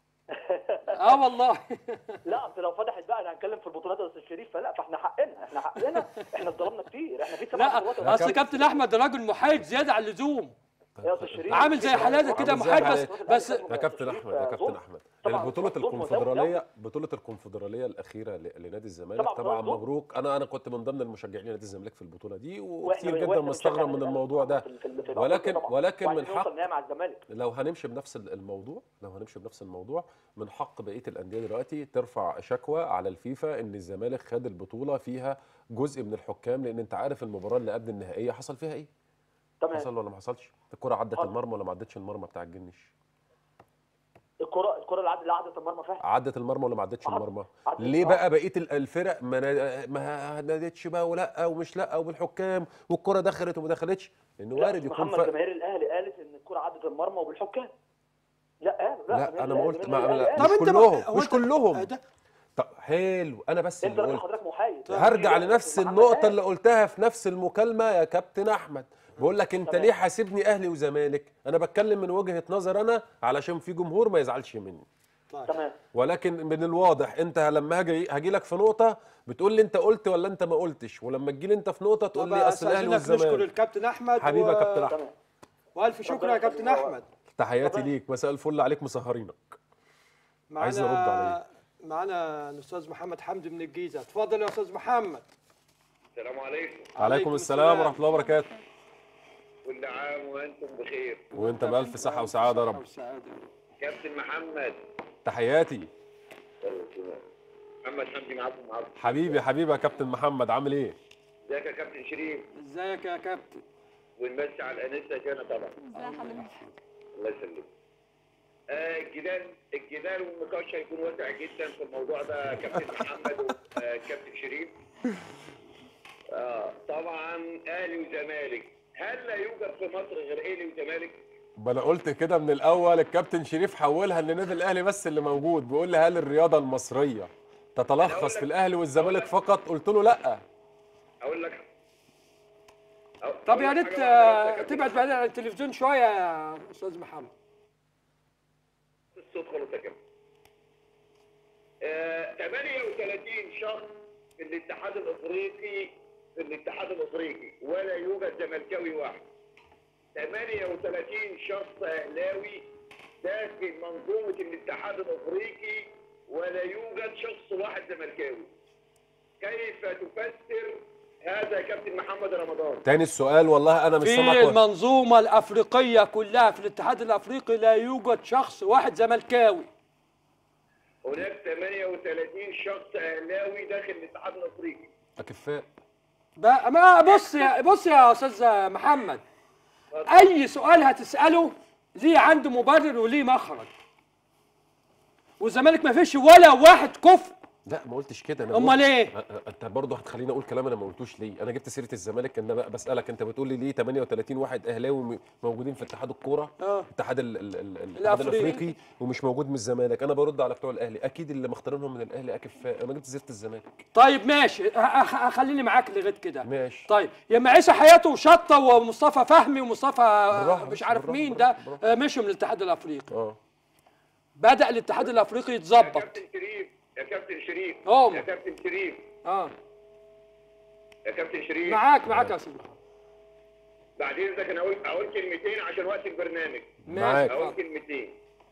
اه والله لا اصل لو فتحت بقى انا هنتكلم في البطولات يا استاذ شريف فلا فاحنا حقنا احنا حقنا احنا اتظلمنا كتير احنا في سبع بطولات لا اصل كابتن احمد راجل محايد زياده عن اللزوم يا استاذ شريف عامل زي حالاتك كده عامل زي محايد بس حالاتي. بس يا كابتن احمد يا كابتن احمد البطوله الكونفدراليه بطوله الكونفدراليه الاخيره ل- لنادي الزمالك طبعا طبعا ظلم. مبروك انا انا كنت من ضمن المشجعين نادي الزمالك في البطوله دي وإحنا- وكتير جدا وإحنا مستغرب بنشجع من الأهلي الموضوع ده في- في- في ولكن طبعاً. ولكن من وعايزين نوصل حق نهائي مع الزمالك لو هنمشي بنفس الموضوع لو هنمشي بنفس الموضوع من حق بقيه الانديه دلوقتي ترفع شكوى على الفيفا ان الزمالك خد البطوله فيها جزء من الحكام لان انت عارف المباراه اللي قبل النهائيه حصل فيها ايه تمام حصل ولا ما حصلش الكره عدت حصل. المرمى ولا ما عدتش المرمى بتاع الجنش الكره الكره اللي عدت اللي عدت المرمى فعلا عدت المرمى ولا ما عدتش المرمى عدت. ليه آه. بقى بقيه ال- الفرق ما نا- ما نادتش بقى ولا ومش لا وبالحكام والكره دخلت وما دخلتش لانه لا، وارد يكون محمد فرق جماهير الاهلي قالت ان الكره عدت المرمى وبالحكام لا قالوا لا, لا جماهير انا ما الأهلي- قلت جماهير ما الأهلي لا قالت. مش كلهم مش كلهم طب حلو انا بس انت اللي راجل قلت حضرتك محايد هرجع في لنفس محمد النقطة قال. اللي قلتها في نفس المكالمة يا كابتن أحمد بقول لك أنت تمام. ليه حاسبني أهلي وزمالك أنا بتكلم من وجهة نظر أنا علشان في جمهور ما يزعلش مني تمام ولكن من الواضح أنت لما هاجي هاجي لك في نقطة بتقول لي أنت قلت ولا أنت ما قلتش ولما تجي لي أنت في نقطة تقول طب لي أصل الأهلي استاذنك نشكر والزمالك الكابتن احمد حبيبي يا و- كابتن أحمد والف شكر يا كابتن احمد تحياتي ليك مساء الفل عليك مسهرينك عايز أرد عليك معانا الاستاذ محمد حمدي من الجيزه اتفضل يا استاذ محمد السلام عليكم عليكم السلام ورحمة الله وبركاته كل عام وانتم بخير وأنت بألف صحة وسعادة يا رب كابتن محمد تحياتي محمد حمدي معاكم النهارده حبيبي حبيبي يا كابتن محمد عامل إيه؟ ازيك يا كابتن شريف ازيك يا كابتن ونمسي على الانسه جانا طبعا الله يسلمك آه، الجدال الجدال والنقاش هيكون واسع جدا في الموضوع ده كابتن محمد وكابتن شريف آه طبعا اهلي وزمالك هل لا يوجد في مصر غير اهلي وزمالك؟ ما انا قلت كده من الاول الكابتن شريف حولها ان النادي الاهلي بس اللي موجود بيقول لي هل الرياضه المصريه تتلخص في الاهلي والزمالك فقط قلت له لا اقول لك طب يا ريت آه، تبعد بعيد عن التلفزيون شويه يا استاذ محمد الصوت خلص يا كابتن آه، 38 شخص في الاتحاد الافريقي في الاتحاد الافريقي ولا يوجد زملكاوي واحد 38 شخص اهلاوي داخل منظومه الاتحاد الافريقي ولا يوجد شخص واحد زملكاوي كيف تفسر هذا يا كابتن محمد رمضان تاني السؤال والله انا مش في سامعك كويس. المنظومه الافريقيه كلها في الاتحاد الافريقي لا يوجد شخص واحد زملكاوي هناك 38 شخص اهلاوي داخل الاتحاد الافريقي اكفاء بقى ما بص يا بص يا استاذ محمد اي سؤال هتساله ليه عنده مبرر وليه مخرج والزمالك ما فيش ولا واحد كفء لا ما قلتش كده انا أمال بقول- إيه؟ أ- أ- انت برضه هتخليني اقول كلام انا ما قلتوش ليه انا جبت سيره الزمالك ان انا بسالك انت بتقول لي ليه 38 واحد اهلاوي م- موجودين في اتحاد الكوره اه الاتحاد ال- ال- ال- الاتحاد الأفريقي. الافريقي ومش موجود من الزمالك انا برد على بتوع الاهلي اكيد اللي مختارينهم من الاهلي اكفاء انا جبت سيره الزمالك طيب ماشي ه- ه- خليني معاك لغايه كده ماشي طيب يا اما عيسى حياته وشطه ومصطفى فهمي ومصطفى بالراحة مش بس، عارف بالراحة، مين بالراحة، ده آه، مشوا من الاتحاد الافريقي اه بدا الاتحاد الافريقي يتظبط كابتن شريف يا كابتن شريف أوه. يا كابتن شريف اه يا كابتن شريف معاك معاك يا استاذ محمد بعد اذنك انا اقول اقول كلمتين عشان وقت البرنامج معاك. اقول كلمتين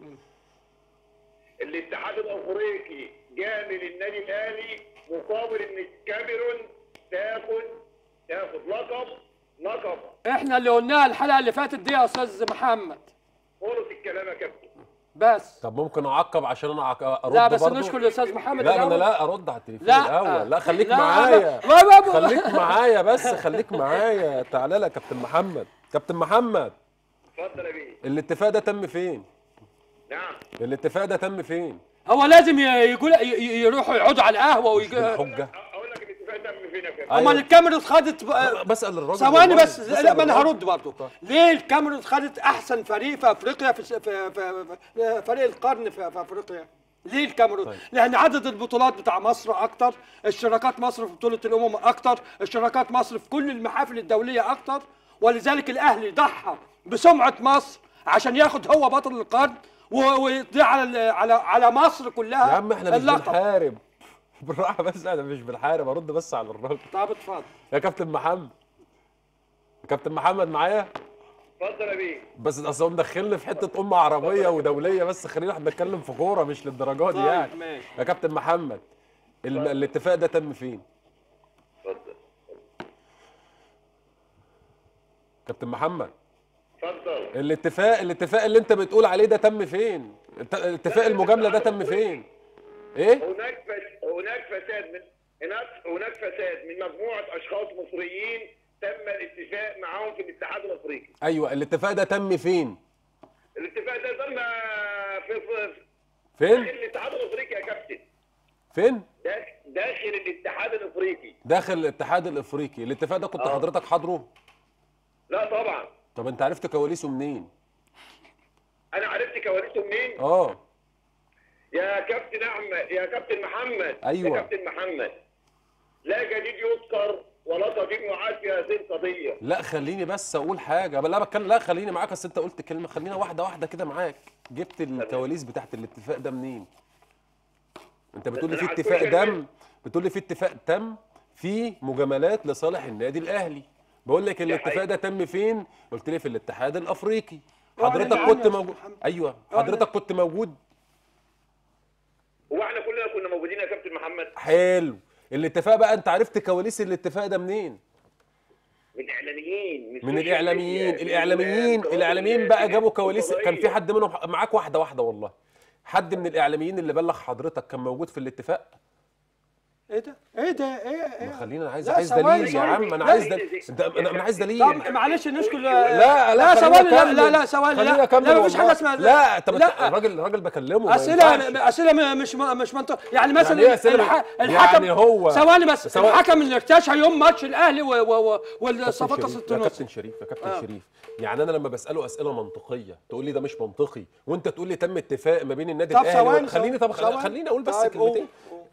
الاتحاد الافريقي جامل النادي الاهلي مقابل ان الكاميرون تاخد تاخد لقب لقب احنا اللي قلناها الحلقه اللي فاتت دي يا استاذ محمد خلص الكلام يا كابتن بس طب ممكن اعقب عشان انا أعق- ارد لا بس برضه؟ نشكر الاستاذ محمد لا الأول. انا لا ارد على التليفون لا. الاول لا خليك لا، معايا لا، لا، لا. خليك معايا بس خليك معايا تعالى لك كابتن محمد كابتن محمد اتفضل يا بيه الاتفاق ده تم فين نعم الاتفاق ده تم فين هو لازم ي- يقول ي- ي- يروحوا يقعدوا على القهوه ويجي بالحجه اقول لك الاتفاق تم فين يا كابتن أيوة. امال الكاميرون خدت بقى- بسال الراجل ثواني والله. بس بسأل لا ما انا الراجل. هرد برضه ليه الكاميرون خدت احسن فريق في افريقيا في, في, في, في فريق القرن في, في افريقيا ليه الكاميرون؟ طيب. لان عدد البطولات بتاع مصر اكتر، اشتراكات مصر في بطوله الامم اكتر، اشتراكات مصر في كل المحافل الدوليه اكتر، ولذلك الاهلي ضحى بسمعه مصر عشان ياخد هو بطل القرن و- ويضيع على ال- على على مصر كلها يا عم احنا مش اللقب. بنحارب بالراحه بس انا مش بنحارب ارد بس على الراجل طب اتفضل يا كابتن محمد يا كابتن محمد معايا اتفضل يا بيه بس اصل هو مدخلني في حته امه عربيه ودوليه بس خلينا احنا نتكلم في كوره مش للدرجه دي طيب، يعني ماشي. يا كابتن محمد الم- الاتفاق ده تم فين اتفضل كابتن محمد اتفضل الاتفاق الاتفاق اللي انت بتقول عليه ده تم فين الت- الاتفاق المجامله ده تم فين ايه هناك فس... هناك فساد من هناك هناك فساد من مجموعه اشخاص مصريين تم الاتفاق معاهم في الاتحاد الافريقي ايوه الاتفاق ده تم فين الاتفاق ده تم في في فين داخل الاتحاد الافريقي يا كابتن فين داخل, داخل الاتحاد الافريقي داخل الاتحاد الافريقي الاتفاق ده كنت آه. حضرتك حاضره لا طبعا طب انت عرفت كواليسه منين انا عرفت كواليسه منين اه يا كابتن احمد يا كابتن محمد أيوة. يا كابتن محمد لا جديد يذكر ولا قديم يعاد في هذه القضيه لا خليني بس اقول حاجه لا بتكلم لا خليني معاك اصل انت قلت كلمه خلينا واحده واحده كده معاك جبت الكواليس بتاعت الاتفاق ده منين انت بتقول لي في أنا على اتفاق السوشيال تم بتقول لي في اتفاق تم في مجاملات لصالح النادي الاهلي بقول لك الاتفاق حقيقة. ده تم فين قلت لي في الاتحاد الافريقي أعلن حضرتك عنه كنت يا موجود أستاذ محمد. ايوه أعلن. حضرتك كنت موجود هو احنا كلنا كنا موجودين يا كابتن محمد حلو الاتفاق بقى انت عرفت كواليس الاتفاق ده منين من اعلاميين من السوشيال الاعلاميين ميديا، الاعلاميين من الاعلاميين بقى جابوا القضية. كواليس كان في حد منهم معاك واحده واحده والله حد من الاعلاميين اللي بلغ حضرتك كان موجود في الاتفاق ايه ده؟ ايه ده؟ ايه ايه؟ ما خلينا انا عايز لا، عايز ثواني، دليل يا ثواني. عم انا لا، عايز دليل انت انا أنا عايز دليل طب معلش نشكر لا لا لا ثواني لا خليني لا لا أكمل. ثواني خليني لا أكمل لا مفيش والله. حاجه اسمها لا طب لا الراجل الراجل بكلمه ما ينفعش. اسئله اسئله مش مش منطق يعني مثلا يعني إيه أسئلة الح... مش- الحكم يعني هو- ثواني بس ثواني. الحكم اللي ارتشى يوم ماتش الاهلي و... و... و... كابتن والصفاقس شريف- يا التونسي كابتن شريف يا كابتن آه. شريف يعني انا لما بساله اسئله منطقيه تقول لي ده مش منطقي وانت تقول لي تم اتفاق ما بين النادي طب الاهلي ثواني، وال- خليني طب ثواني. خليني اقول بس طيب، قول، كلمتين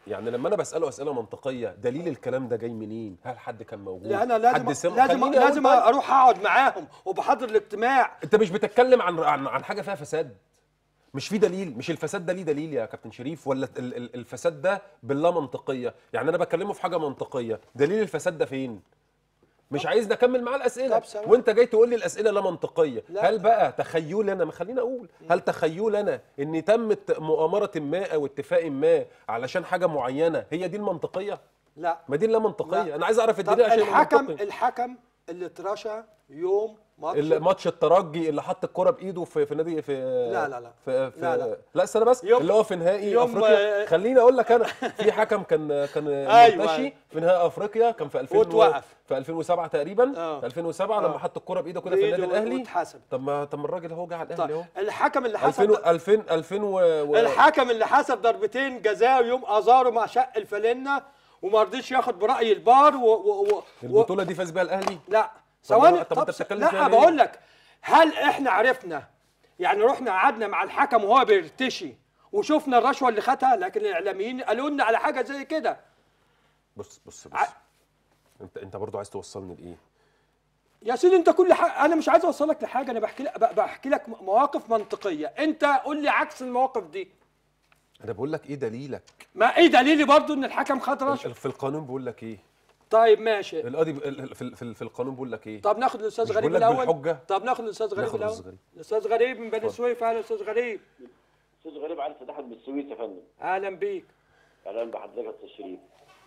يعني لما انا بساله اسئله منطقيه دليل الكلام ده جاي منين هل حد كان موجود لا انا لازم حد سمع لازم خليني أقول لازم طيب. اروح اقعد معاهم وبحضر الاجتماع انت مش بتتكلم عن عن, عن حاجه فيها فساد مش في دليل مش الفساد ده ليه دليل يا كابتن شريف ولا ال- ال- الفساد ده باللا منطقيه يعني انا بكلمه في حاجه منطقيه دليل الفساد ده فين مش عايز نكمل معاه الاسئله طب ثواني. وانت جاي تقول لي الاسئله لا منطقيه لا. هل بقى تخيل انا ما خليني اقول هل تخيل انا ان تمت مؤامره ما او اتفاق ما علشان حاجه معينه هي دي المنطقيه لا ما دي لا منطقيه لا. انا عايز اعرف طب الدليل عشان يبقى الحكم منطقي. الحكم اللي اترشى يوم ماتش الماتش الترجي اللي حط الكرة بايده في في نادي في لا، لا، لا. في, في لا، لا. لا استنى بس يوم- اللي هو في نهائي يوم، افريقيا آه، خليني اقول لك انا في حكم كان كان أيوة. مرتشي في نهائي افريقيا كان في 2000 و- واتوقف. في 2007 تقريبا آه. في 2007 آه. لما حط الكرة بايده كده في النادي بإيده الاهلي واتحسب. طب ما طب ما الراجل اهو جه على الاهلي اهو طيب الحكم اللي 2000 حسب و- 2000 2000 و و- الحكم اللي حسب ضربتين جزاء يوم ازاره مع شق الفالنه وما رضيش ياخد براي البار و, و, و, و البطولة دي فاز بيها الاهلي لا طب ثواني طب انت س- بتتكلم فيها لا ليه؟ بقول لك هل احنا عرفنا يعني رحنا قعدنا مع الحكم وهو بيرتشي وشفنا الرشوه اللي خدها لكن الاعلاميين قالوا لنا على حاجه زي كده بص بص بص انت انت برضو عايز توصلني لايه يا سيدي انت كل حاجه انا مش عايز اوصلك لحاجه انا بحكي لك ب- بحكي لك مواقف منطقيه انت قول لي عكس المواقف دي انا بقول لك ايه دليلك ما ايه دليلي برضو ان الحكم خد رشوه في القانون بيقول لك ايه طيب ماشي القاضي ب- ال- في ال- في ال- في القانون بيقول لك ايه طب ناخد الاستاذ مش غريب بقول لك الاول بالحجة؟ طب ناخد الاستاذ غريب ناخد الاول الأستاذ غريب. الاستاذ غريب من بني اتفضل. سويف اهلا استاذ غريب استاذ غريب علي صداحك بالسويس يا فندم اهلا بيك اهلا بحضرتك يا استاذ شريف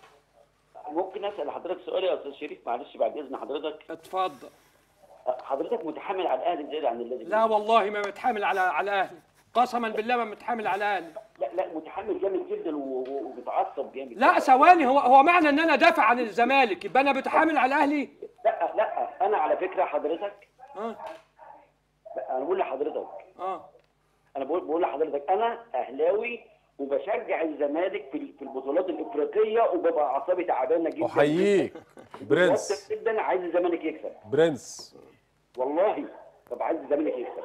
ممكن اسال حضرتك سؤال يا استاذ شريف معلش بعد اذن حضرتك اتفضل حضرتك متحمل على الاهلي زياده عن اللازم لا والله ما متحامل على على اهلي قسما بالله ما متحامل على اهلي لا لا متحمل جامد جدا و- و- وبتعصب جامد لا ثواني هو هو معنى ان انا دافع عن الزمالك يبقى انا بتحامل على اهلي لا لا انا على فكره حضرتك اه لا، انا بقول لحضرتك اه انا بقول بقول لحضرتك انا اهلاوي وبشجع الزمالك في في البطولات الافريقيه وببقى اعصابي تعبانه جدا احييك برنس متوتر جدا عايز الزمالك يكسب برنس والله طب عايز الزمالك يكسب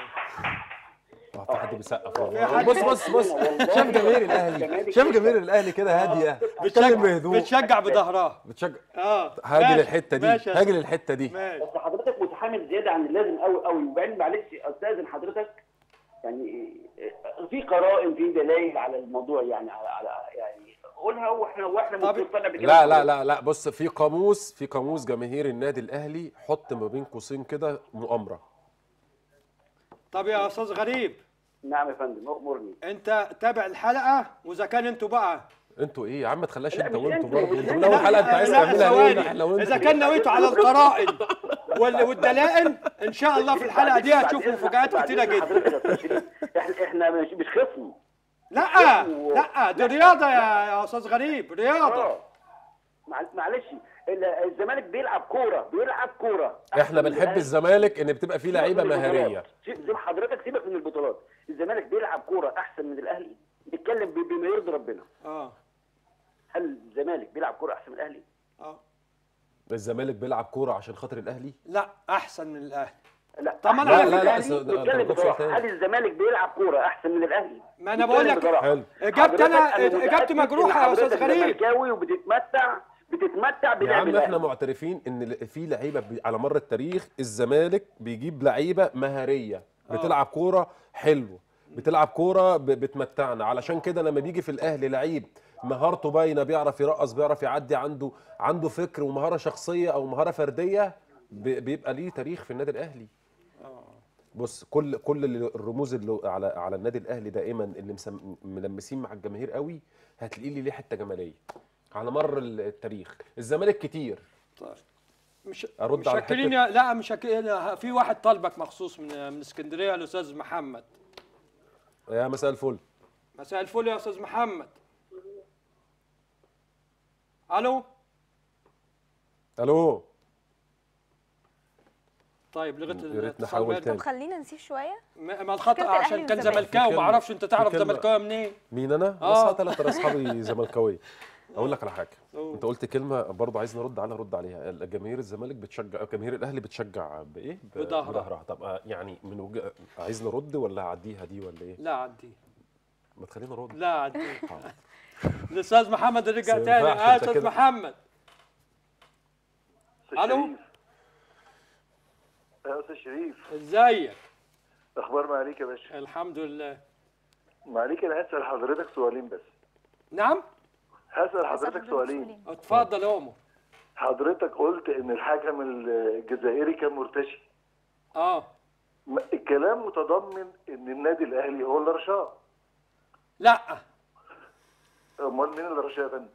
اه في حد بيسقف في والله. حد بص بص بص والله شاف جماهير الاهلي الزمالك شاف يكسب. جماهير الاهلي كده هاديه بتشجع بتتكلم بهدوء بتشجع بظهرها بتشجع اه هاجي ماشي، للحته دي ماشي يا هاجي أستاذ. للحته دي ماشي بس حضرتك متحمل زياده عن اللازم قوي قوي وبعدين معلش استاذن حضرتك يعني في قرائن في دلائل على الموضوع يعني على, على يعني قولها واحنا واحنا مقتنع بكلام لا لا حضرتك. لا لا بص في قاموس في قاموس جماهير النادي الاهلي حط ما بين قوسين كده مؤامره طب يا استاذ غريب نعم يا فندم امرني انت تابع الحلقه واذا كان انتوا بقى انتوا ايه يا عم ما تخليش لا، انت مش وانتوا انتوا، برضه مش انتوا من انتوا. اول حلقه انت عايز لا، تعملها ثواني. ليه احنا وانتوا اذا كان نويتوا على القرائن وال- والدلائل ان شاء الله في الحلقه دي هتشوفوا مفاجآت كتيره جدا احنا احنا مش مش خصم لا لا دي رياضه يا يا استاذ غريب رياضه آه. مع- معلش ال- الزمالك بيلعب كوره بيلعب كوره احنا بنحب الزمالك ان بتبقى فيه لعيبه سيبك من البطولات. مهاريه سيب سيب حضرتك سيبك من البطولات الزمالك بيلعب كوره احسن من الاهلي نتكلم ب- بما يرضي ربنا اه هل الزمالك بيلعب كوره احسن من الاهلي اه الزمالك بيلعب كوره عشان خاطر الاهلي لا احسن من الاهلي لا طب ما انا لا، عارف لا، لا، الأهلي. أصل- ده- ده نتكلم موضوع بصراحه تاني. هل الزمالك بيلعب كوره احسن من الاهلي ما أنا بقول لك- نتكلم بصراحة. حلو. إجابتي أنا- حضرتك إجابتي متأكد مجروحة إن يا أستاذ حضرتك غريب. زملكاوي وبتتمتع بتتمتع يا بلعب عم احنا الأهلي. معترفين ان ل- في لعيبه بي- على مر التاريخ الزمالك بيجيب لعيبه مهاريه بتلعب كوره حلو بتلعب كوره ب- بتمتعنا علشان كده لما بيجي في الاهلي لعيب مهارته باينه بيعرف يرقص بيعرف يعدي عنده عنده فكر ومهاره شخصيه او مهاره فرديه ب- بيبقى ليه تاريخ في النادي الاهلي بص كل كل اللي- الرموز اللي على على النادي الاهلي دائما اللي مسم- ملمسين مع الجماهير قوي هتلاقي لي ليه حته جماليه على مر التاريخ الزمالك كتير مش ارد على مشكلين حته يا لا مش هك- في واحد طالبك مخصوص من من اسكندريه الاستاذ محمد يا مساء الفل مساء الفل يا استاذ محمد الو الو طيب لغه يا ريت الاتصال نحاول بيننا. تاني. طب خلينا نسيب شويه ما ما الخطا مشكلة عشان الأهلي كان والزمالك. زملكاوي ما كلمة- اعرفش انت في تعرف كلمة- زملكاوي منين مين انا؟ آه. بس ثلاث اصحابي زملكاويه اقول لك على حاجه أوه. انت قلت كلمه برضه عايز نرد عليها رد عليها جماهير الزمالك بتشجع جماهير الاهلي بتشجع بايه ب- بظهرها. بظهرها طب آه، يعني من وجه عايز نرد ولا اعديها دي ولا ايه لا عدي ما تخليني ارد لا عندي الاستاذ محمد رجع بس ما تاني ينفعش اه أنت استاذ كده. محمد الو يا استاذ شريف ازيك اخبار معاليك يا باشا الحمد لله معاليك انا هسال حضرتك سؤالين بس نعم هسال حضرتك سؤالين اتفضل يا امه حضرتك قلت ان الحكم الجزائري كان مرتشي اه م- الكلام متضمن ان النادي الاهلي هو اللي رشاه لا امال مين اللي رشاه يا فندم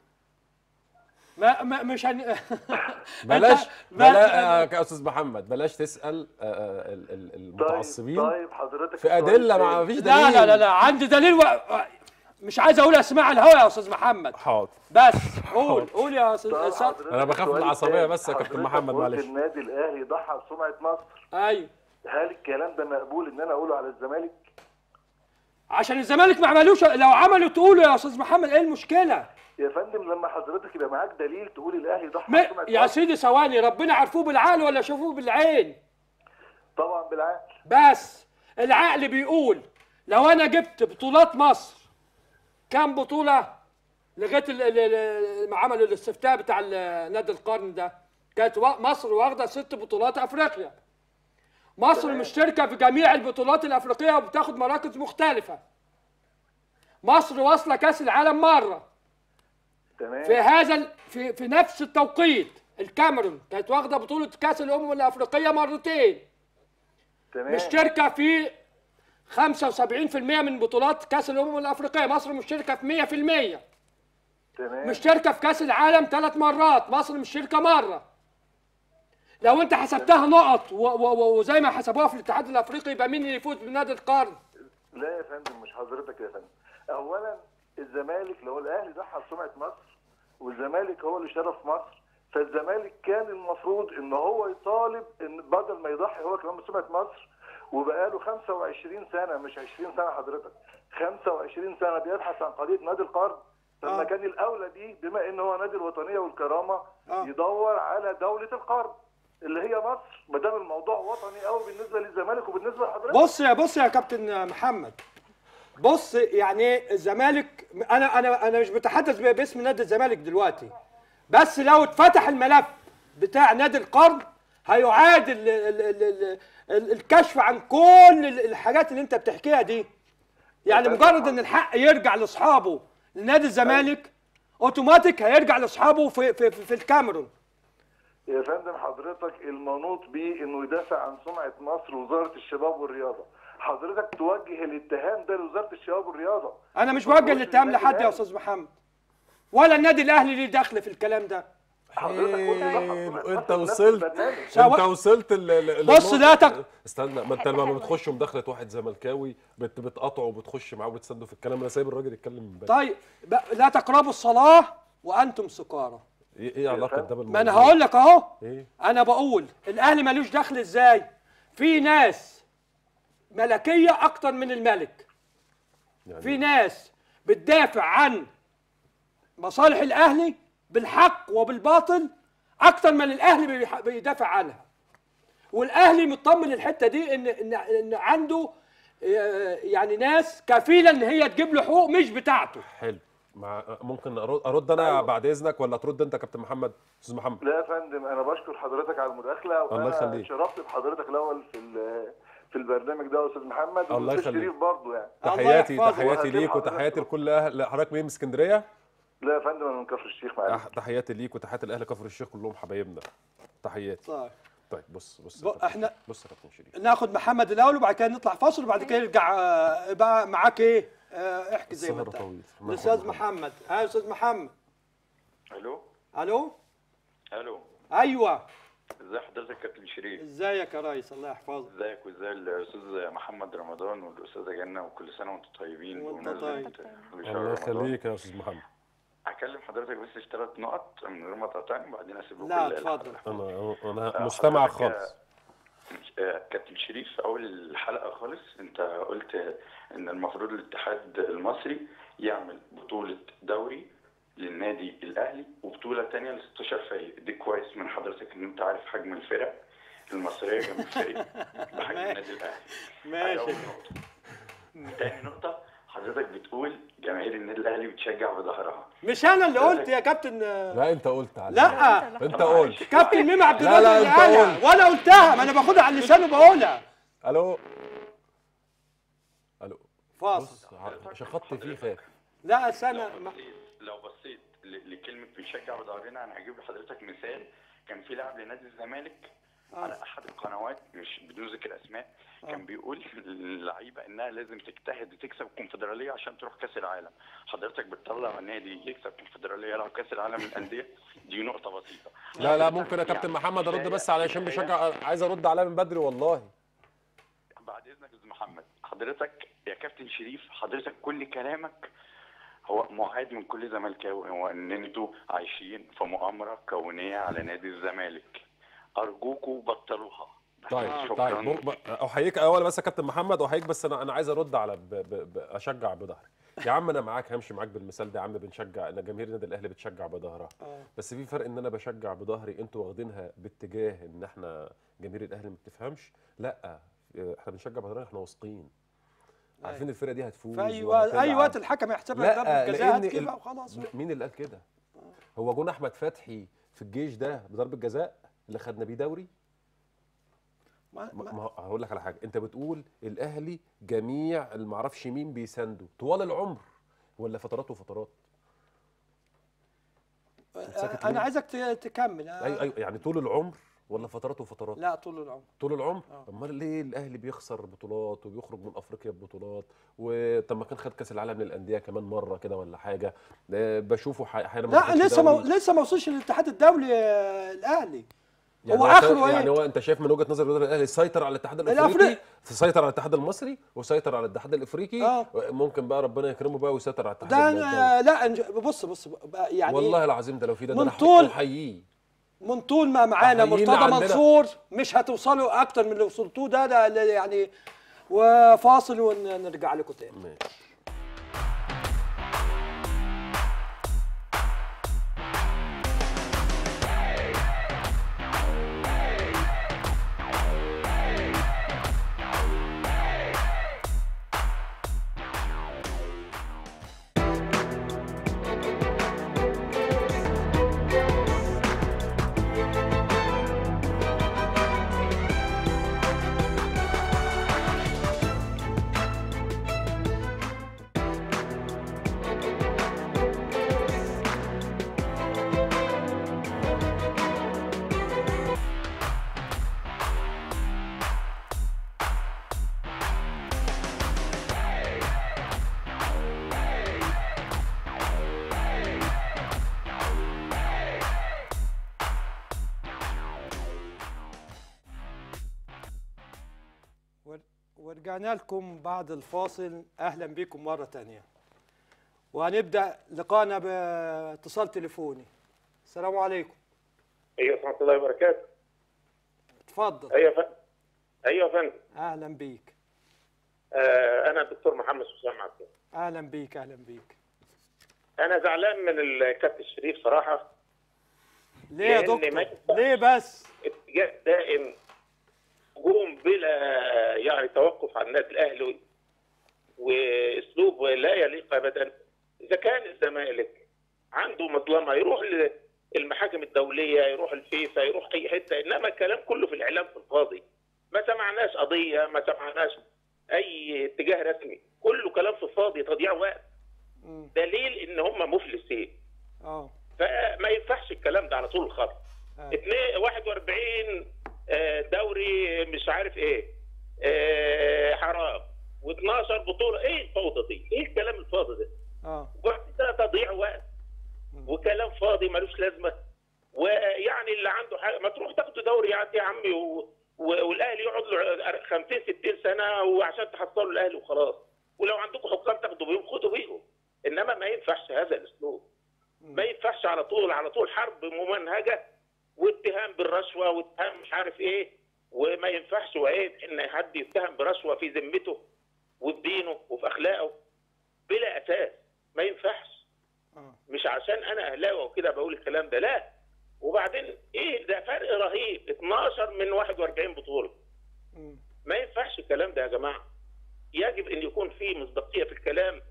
ما, ما مش هن... بلاش أنت- بلا يا استاذ محمد بلاش تسال آه، آه، ال- ال- المتعصبين طيب حضرتك في ادله ما فيش دليل لا لا لا لا عندي دليل و... مش عايز اقول اسماء على الهواء يا استاذ محمد حاضر بس قول قول يا استاذ أستاذ- انا بخاف من العصبيه بس يا كابتن حضرتك محمد قلت معلش النادي الاهلي ضحى بسمعه مصر ايوه هل الكلام ده مقبول ان انا اقوله على الزمالك عشان الزمالك ما عملوش لو عملوا تقولوا يا استاذ محمد ايه المشكله يا فندم لما حضرتك يبقى معاك دليل تقول الاهلي ضحى ما... بسمعه يا مصر سيدي ثواني ربنا عرفوه بالعقل ولا شافوه بالعين طبعا بالعقل بس العقل بيقول لو انا جبت بطولات مصر كام بطوله لغايه ال- ال- ال- ما عملوا الاستفتاء بتاع ال- نادي القرن ده كانت وا- مصر واخده ست بطولات افريقيا مصر مشتركه في جميع البطولات الافريقيه وبتاخد مراكز مختلفه مصر واصله كاس العالم مره تمام في هذا ال- في في نفس التوقيت الكاميرون كانت واخده بطوله كاس الامم الافريقيه مرتين تمام مشتركه في 75% من بطولات كاس الامم الافريقيه مصر مشتركه في 100% تمام مشتركه في كاس العالم ثلاث مرات مصر مشتركه مره لو انت حسبتها نقط و- و- و- وزي ما حسبوها في الاتحاد الافريقي يبقى مين اللي يفوز بنادي القرن لا يا فندم مش حضرتك يا فندم اولا الزمالك لو الاهلي ضحى بسمعه مصر والزمالك هو اللي شرف مصر فالزمالك كان المفروض ان هو يطالب ان بدل ما يضحي هو كمان بسمعه مصر وبقاله 25 سنه مش 20 سنه حضرتك 25 سنه بيبحث عن قضيه نادي القرن لما آه. كان الاولى بيه بما ان هو نادي الوطنيه والكرامه يدور على دوله القرن اللي هي مصر ما دام الموضوع وطني قوي بالنسبه للزمالك وبالنسبه لحضرتك بص يا بص يا كابتن محمد بص يعني الزمالك انا انا انا مش بتحدث ب- باسم نادي الزمالك دلوقتي بس لو اتفتح الملف بتاع نادي القرن هيعاد ال ال ال ال ال الكشف عن كل ال- الحاجات اللي انت بتحكيها دي يعني مجرد ان الحق يرجع لاصحابه لنادي الزمالك اوتوماتيك هيرجع لاصحابه في في في, في الكاميرون يا فندم حضرتك المنوط بيه انه يدافع عن سمعه مصر وزاره الشباب والرياضه حضرتك توجه الاتهام ده لوزاره الشباب والرياضه انا مش بوجه الاتهام لحد يا استاذ محمد ولا النادي الاهلي ليه دخل في الكلام ده انت وصلت انت سواء- وصلت ال- ال- ال- بص، لا تق- استنى ما انت لما بتخش مداخله واحد زملكاوي بت بتقاطعه وبتخش معاه وبتسنده في الكلام انا سايب الراجل يتكلم من بدري طيب ب- لا تقربوا الصلاه وانتم سكارى ايه ايه علاقه ده بالموضوع ما انا هقول لك اهو ايه انا بقول الاهلي ملوش دخل ازاي في ناس ملكيه اكتر من الملك يعني في ناس بتدافع عن مصالح الاهلي بالحق وبالباطل اكتر من الاهلي بيح- بيدافع عنها والاهلي مطمن الحته دي ان ان ان عنده آه، يعني ناس كفيله ان هي تجيب له حقوق مش بتاعته حلو مع ممكن ارد, أرد انا بعد اذنك ولا ترد انت يا كابتن محمد استاذ محمد لا يا فندم انا بشكر حضرتك على المداخله الله وانا يخليك. شرفت بحضرتك الاول في ال- في البرنامج ده يا استاذ محمد الله والاستاذ يخليك. شريف برضه يعني تحياتي يحفظه. تحياتي وهكذا ليك حضرتك. وتحياتي لكل اهل حضرتك مين من اسكندريه لا يا فندم انا من كفر الشيخ معلش أح- تحياتي ليك وتحياتي لاهل كفر الشيخ كلهم حبايبنا تحياتي طيب طيب بص بص ب- احنا بص يا كابتن شريف ناخد محمد الاول وبعد كده نطلع فاصل وبعد كده يرجع آه، بقى معاك ايه آه، احكي زي ما السهرة انت طويل. الاستاذ محمد ها يا استاذ محمد الو الو الو ايوه ازي حضرتك كابتن شريف ازيك يا ريس الله يحفظك ازيك وازاي الاستاذ محمد رمضان والاستاذه جنه وكل سنه وانتم طيبين وانت بمناسبة طيب. كل شهر الله رمضان. يخليك يا استاذ محمد هكلم حضرتك بس في ثلاث نقط من غير ما تقاطعني وبعدين اسيب لكم لا ال- اتفضل انا انا آه، مستمع حضرتك، خالص آه، كابتن شريف في اول الحلقه خالص انت قلت ان المفروض الاتحاد المصري يعمل بطوله دوري للنادي الاهلي وبطوله تانية ل 16 فريق دي كويس من حضرتك ان انت عارف حجم الفرق المصريه جنب الفريق بحجم النادي الاهلي ماشي تاني نقطة حضرتك بتقول جماهير النادي الاهلي بتشجع بظهرها مش انا اللي قلت يا كابتن لا انت قلت على لا انت قلت كابتن ميمي عبد لا لا الوهاب انت اللي قالها قلت وانا قلتها ما انا باخدها على اللسان وبقولها الو الو فاصل بص شخطت فيه خاف لا سنة ما- لو بصيت ل- لكلمه بنشجع بظهرنا انا هجيب لحضرتك مثال كان في لاعب لنادي الزمالك على احد القنوات مش بدون ذكر اسماء كان بيقول للعيبه انها لازم تجتهد وتكسب الكونفدراليه عشان تروح كاس العالم حضرتك بتطلع نادي يكسب الكونفدراليه يلعب كاس العالم للانديه دي نقطه بسيطه لا لا ممكن يا كابتن محمد ارد بس علشان بيشجع عايز ارد عليها من بدري والله بعد اذنك يا استاذ محمد حضرتك يا كابتن شريف حضرتك كل كلامك هو معاد من كل زملكاوي هو ان انتوا عايشين في مؤامره كونيه على نادي الزمالك ارجوكوا بطلوها طيب شكراً. طيب ممكن- احييك اول بس يا كابتن محمد واحييك بس انا انا عايز ارد على ب... ب... ب... اشجع بظهري يا عم انا معاك همشي معاك بالمثال ده يا عم بنشجع ان جماهير النادي الاهلي بتشجع بظهرها آه. بس في فرق ان انا بشجع بظهري انتوا واخدينها باتجاه ان احنا جماهير الاهلي ما بتفهمش لا احنا بنشجع بظهرنا احنا واثقين عارفين الفرقه دي هتفوز في اي وقت اي وهتلعب. وقت الحكم يحسبها لا ضربة جزاء لان هتجيبها ال- وخلاص مين اللي قال كده هو جون احمد فتحي في الجيش ده بضربه جزاء اللي خدنا بيه دوري ما ما ما هو- هقول لك على حاجه انت بتقول الاهلي جميع اللي ما اعرفش مين بيسانده طوال العمر ولا فترات وفترات ساكت انا ليه؟ عايزك ت- تكمل ايوه ايوه يعني طول العمر ولا فترات وفترات لا طول العمر طول العمر امال ليه الاهلي بيخسر بطولات وبيخرج من افريقيا ببطولات وطب ما كان خد كاس العالم للانديه كمان مره كده ولا حاجه آه، بشوفه ح- احيانا ما لا بياخدش لسه ما دوري. لسه ما وصلش للاتحاد الدولي آه، الاهلي يعني هو شايف- اخره يعني ايه هو انت شايف من وجهه نظر النادي الاهلي سيطر على الاتحاد الافريقي الأفريقي. سيطر على الاتحاد المصري وسيطر على الاتحاد الافريقي آه. ممكن بقى ربنا يكرمه بقى ويسيطر على الاتحاد ده الدولي. أنا- لا أنج- بص بص بقى يعني والله العظيم ده لو في ده, ده من انا طول- احييه من طول ما معانا أحيينا مرتضى عندنا. منصور مش هتوصلوا اكتر من اللي وصلتوه ده ده اللي يعني وفاصل ونرجع لكم تاني ماشي ور- ورجعنا لكم بعد الفاصل اهلا بكم مره تانية وهنبدا لقاءنا باتصال تليفوني السلام عليكم ايوه ورحمه الله وبركاته اتفضل ايوه يا فندم ايوه يا فندم اهلا بيك آه انا الدكتور محمد حسام عبد اهلا بيك اهلا بيك انا زعلان من الكابتن الشريف صراحه ليه يا لأن ما دكتور ليه بس اتجاه دائم هجوم بلا يعني توقف عن النادي الاهلي واسلوب لا يليق ابدا اذا كان الزمالك عنده مظلمه يروح للمحاكم الدوليه يروح الفيفا يروح اي حته انما الكلام كله في الاعلام في الفاضي ما سمعناش قضيه ما سمعناش اي اتجاه رسمي كله كلام في الفاضي تضييع وقت دليل ان هم مفلسين اه فما ينفعش الكلام ده على طول الخط اتنين 41 آه، دوري مش عارف ايه آه، حرام و12 بطوله ايه الفوضى دي؟ ايه الكلام الفاضي ده؟ اه وبعد ده تضييع وقت وكلام فاضي ملوش لازمه ويعني اللي عنده حاجه ما تروح تاخد دوري يا يا عمي و... و... والاهلي يقعد له 50 60 سنه وعشان تحصلوا الاهلي وخلاص ولو عندكم حكام تاخدوا بيهم خدوا بيهم انما ما ينفعش هذا الاسلوب ما ينفعش على طول على طول حرب ممنهجه واتهام بالرشوه واتهام مش عارف ايه وما ينفعش وعيب ان حد يتهم برشوه في ذمته وفي دينه وفي اخلاقه بلا اساس ما ينفعش مش عشان انا اهلاوي وكده بقول الكلام ده لا وبعدين ايه ده فرق رهيب 12 من 41 بطوله ما ينفعش الكلام ده يا جماعه يجب ان يكون في مصداقيه في الكلام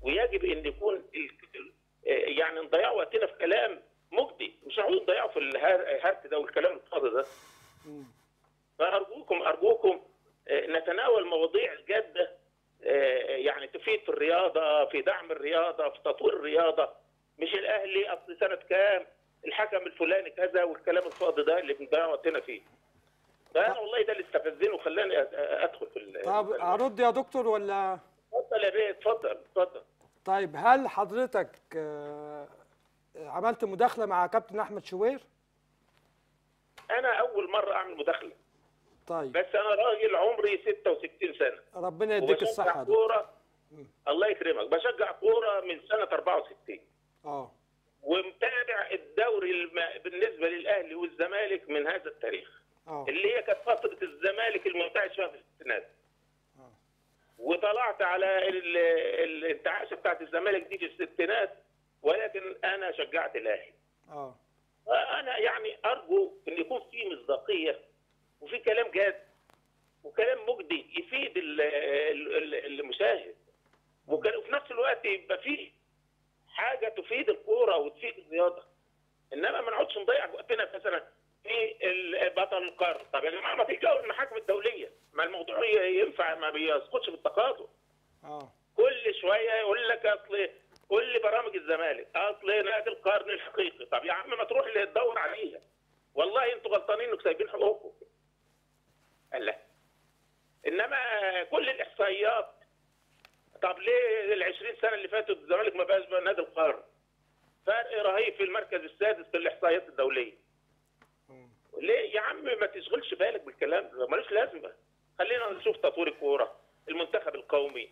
ويجب ان يكون ال- ال- آه، يعني نضيع وقتنا في كلام مجدي مش عاوزين نضيعه في الهر- الهرت ده والكلام الفاضي ده فارجوكم ارجوكم آه، نتناول مواضيع الجاده آه، يعني تفيد في الرياضه في دعم الرياضه في تطوير الرياضه مش الاهلي اصل سنه كام الحكم الفلاني كذا والكلام الفاضي ده اللي بنضيع وقتنا فيه فانا والله ده اللي استفزني وخلاني أ- أ- ادخل في ال- طب ارد يا دكتور ولا اتفضل يا بيه اتفضل اتفضل طيب هل حضرتك آه، عملت مداخله مع كابتن احمد شوير انا اول مره اعمل مداخله طيب بس انا راجل عمري 66 سنه ربنا يديك وبشجع الصحه يا دكتور كوره الله يكرمك بشجع كوره من سنه 64 اه ومتابع الدوري الم... بالنسبه للاهلي والزمالك من هذا التاريخ اه اللي هي كانت فتره الزمالك المنتعش فيها في الستينات وطلعت على ال- الانتعاش بتاعت الزمالك دي في الستينات ولكن انا شجعت الاهلي اه انا يعني ارجو ان يكون في مصداقيه وفي كلام جاد وكلام مجدي يفيد ال- ال- ال- المشاهد وكان- وفي نفس الوقت يبقى فيه حاجه تفيد الكوره وتفيد الرياضه انما ما نقعدش نضيع وقتنا مثلا في ال- بطل القرن طب يا جماعه ما تلجأوا المحاكم الدوليه ما الموضوع ي- ينفع ما بيسقطش بالتقاضي اه كل شويه يقول لك اصل كل برامج الزمالك اصل نادي القرن الحقيقي طب يا عم ما تروح اللي تدور عليها والله انتوا غلطانين انكم سايبين حقوقكم الله انما كل الاحصائيات طب ليه ال 20 سنه اللي فاتوا الزمالك ما بقاش بقى نادي القرن فرق رهيب في المركز السادس في الاحصائيات الدوليه ليه يا عم ما تشغلش بالك بالكلام ده ملوش لازمه خلينا نشوف تطوير الكوره المنتخب القومي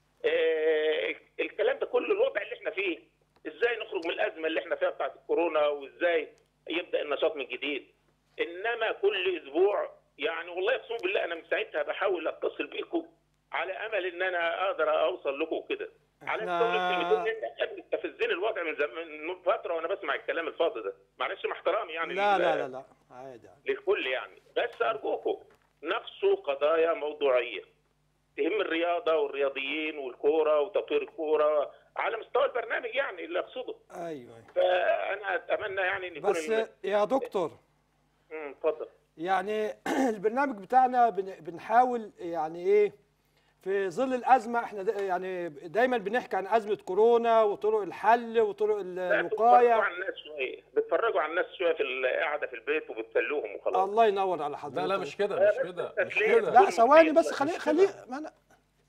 آه الكلام ده كله الوضع اللي احنا فيه ازاي نخرج من الازمه اللي احنا فيها بتاعت الكورونا وازاي يبدا النشاط من جديد انما كل اسبوع يعني والله اقسم بالله انا من ساعتها بحاول اتصل بيكم على امل ان انا اقدر اوصل لكم كده على إحنا- تقول الكلمتين اللي قبل تستفزني الوضع من زمان من فتره وانا بسمع الكلام الفاضي ده معلش مع احترامي يعني لا لل- لا لا لا عادي عادي. للكل يعني بس ارجوكم ناقشوا قضايا موضوعيه تهم الرياضه والرياضيين والكوره وتطوير الكوره على مستوى البرنامج يعني اللي اقصده ايوه فانا اتمنى يعني ان يكون بس الم- يا دكتور مم، اتفضل يعني البرنامج بتاعنا بن- بنحاول يعني ايه في ظل الازمه احنا دا يعني دايما بنحكي عن ازمه كورونا وطرق الحل وطرق ال- لا، بتفرجوا الوقايه على الناس شويه بتفرجوا على الناس شويه في القعده في البيت وبتسلوهم وخلاص الله ينور على حضرتك لا لا مش كده مش كده مش ليه؟ كده لا ثواني بس مش خليه كده. خليه ما انا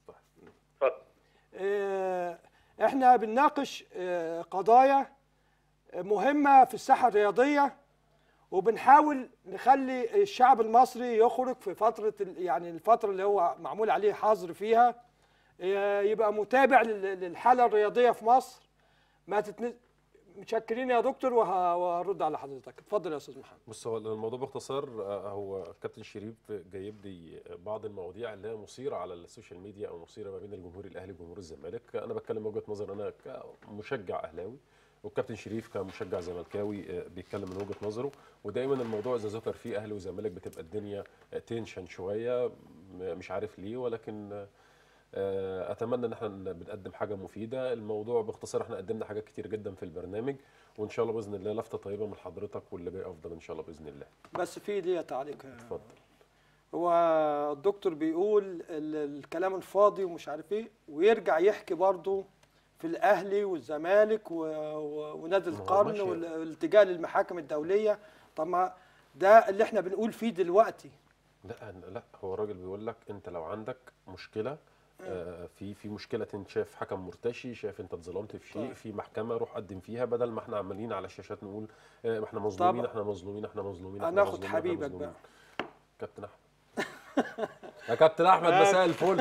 آه، احنا بنناقش آه، قضايا مهمه في الساحه الرياضيه وبنحاول نخلي الشعب المصري يخرج في فتره ال- يعني الفتره اللي هو معمول عليه حظر فيها آه، يبقى متابع لل- للحاله الرياضيه في مصر ما تتن... متشكرين يا دكتور وه- وهرد على حضرتك اتفضل يا استاذ محمد بص هو الموضوع باختصار آه، هو كابتن شريف جايب لي بعض المواضيع اللي هي مثيره على السوشيال ميديا او مثيره ما بين الجمهور الاهلي وجمهور الزمالك انا بتكلم من وجهه نظر انا كمشجع اهلاوي والكابتن شريف كمشجع زملكاوي آه، بيتكلم من وجهه نظره ودايما الموضوع اذا ذكر فيه اهلي وزمالك بتبقى الدنيا تنشن شويه م- مش عارف ليه ولكن آه، آه، اتمنى ان احنا بنقدم حاجه مفيده الموضوع باختصار احنا قدمنا حاجات كتير جدا في البرنامج وان شاء الله باذن الله لفته طيبه من حضرتك واللي جاي افضل ان شاء الله باذن الله بس في ليا تعليق اتفضل هو الدكتور بيقول ال- الكلام الفاضي ومش عارف ايه ويرجع يحكي برضه في الاهلي والزمالك و- و- ونادي ما هو القرن ماشي. والالتجاء للمحاكم الدوليه طب ما ده اللي احنا بنقول فيه دلوقتي لا لا هو الراجل بيقول لك انت لو عندك مشكله آه، في في مشكله انت شايف حكم مرتشي شايف انت اتظلمت في شيء طيب. في محكمه روح قدم فيها بدل ما احنا عمالين على الشاشات نقول آه، احنا مظلومين طب احنا مظلومين احنا مظلومين احنا هناخد مظلومين، احنا حبيبك مظلومين. بقى. كابتن احمد يا كابتن احمد مساء الفل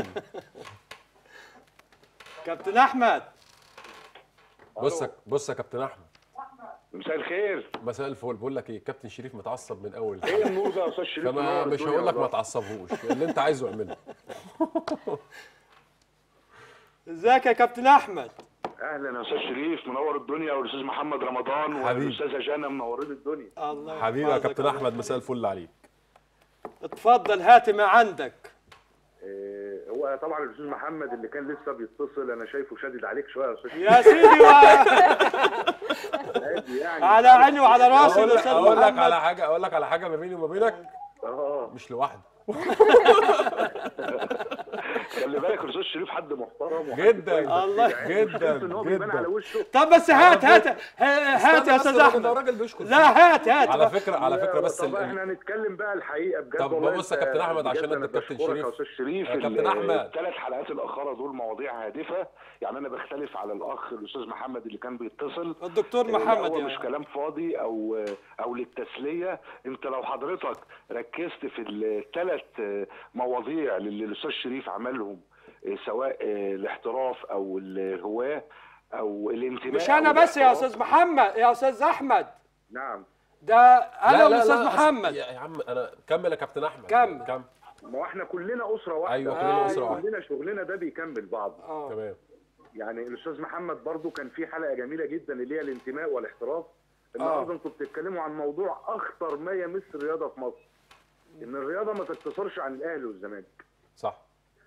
كابتن احمد بص يا- بص يا كابتن احمد مساء الخير مساء الفل بقول لك ايه كابتن شريف متعصب من اول ايه النور ده يا استاذ شريف فما منور مش الدنيا هقول لك ما والله. تعصبهوش اللي انت عايزه اعمله ازيك يا كابتن احمد اهلا يا استاذ شريف منور الدنيا والاستاذ محمد رمضان حبيبي. والاستاذه جانا منورين الدنيا الله حبيبي يا يحفظك كابتن الله احمد مساء الفل عليك اتفضل هات ما عندك إيه، هو هو طبعا الاستاذ محمد اللي كان لسه بيتصل انا شايفه شادد عليك شويه يا استاذ يا سيدي و... عادي يعني على عيني وعلى راسي اقول لك الاستاذ اقول لك محمد على حاجه اقول لك على حاجه ما بيني وما بينك اه مش لوحدي خلي بالك الاستاذ شريف حد محترم وحد جدا كويس، بس الله يعني مشكلته جدا ان هو بيبان على جدا وشه طب بس هات هات هات يا استنى استاذ بس الراجل ده احمد راجل بيشكر لا هات هات على فكره على فكره بس طب ال- احنا هنتكلم بقى الحقيقه بجد طب والله بص يا أنت- كابتن أحمد عشان بجد أنت أنا الكابتن بشكرك شريف. يا استاذ شريف يا كابتن أحمد. الثلاث حلقات الاخيره دول مواضيع هادفه يعني انا بختلف على الاخ الاستاذ محمد اللي كان بيتصل الدكتور آه، محمد هو يعني. مش كلام فاضي او او للتسليه انت لو حضرتك ركزت في الثلاث مواضيع اللي الاستاذ شريف عملهم آه، سواء آه، الاحتراف او الهواه او الانتماء مش أو انا بس يا الاحتراف. استاذ محمد يا استاذ احمد نعم ده انا لا، لا، والاستاذ لا، محمد يا يا عم انا كمل يا كابتن احمد كمل. كمل ما هو احنا كلنا اسره واحده أيوة، كلنا أسرة واحدة. كلنا شغلنا ده بيكمل بعض تمام يعني الاستاذ محمد برضو كان في حلقه جميله جدا اللي هي الانتماء والاحتراف النهارده انتوا بتتكلموا عن موضوع اخطر ما يمس الرياضه في مصر ان الرياضه ما تقتصرش عن الاهلي والزمالك صح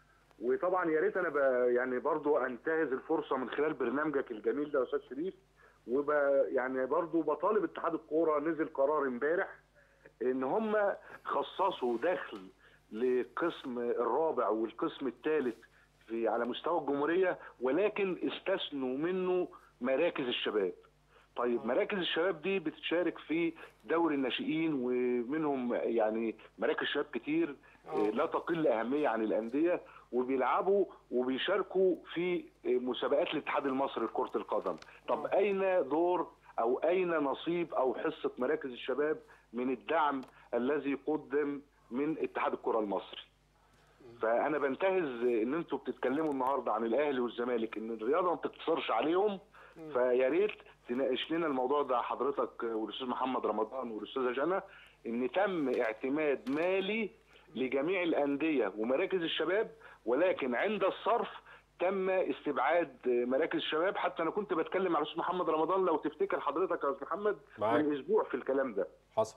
وطبعا يا ريت انا ب... يعني برضو انتهز الفرصه من خلال برنامجك الجميل ده يا استاذ شريف وب يعني برضو بطالب اتحاد الكوره نزل قرار امبارح ان هم خصصوا دخل لقسم الرابع والقسم الثالث في على مستوى الجمهوريه ولكن استثنوا منه مراكز الشباب طيب مراكز الشباب دي بتشارك في دوري الناشئين ومنهم يعني مراكز شباب كتير آه، لا تقل اهميه عن الانديه وبيلعبوا وبيشاركوا في آه، مسابقات الاتحاد المصري لكره القدم طب اين دور او اين نصيب او حصه مراكز الشباب من الدعم الذي قدم من اتحاد الكره المصري فانا بنتهز ان انتوا بتتكلموا النهارده عن الاهلي والزمالك ان الرياضه ما بتقتصرش عليهم فيا ريت تناقش لنا الموضوع ده حضرتك والاستاذ محمد رمضان والاستاذه جنى ان تم اعتماد مالي لجميع الانديه ومراكز الشباب ولكن عند الصرف تم استبعاد مراكز الشباب حتى انا كنت بتكلم مع الاستاذ محمد رمضان لو تفتكر حضرتك يا استاذ محمد معاك. من اسبوع في الكلام ده حصل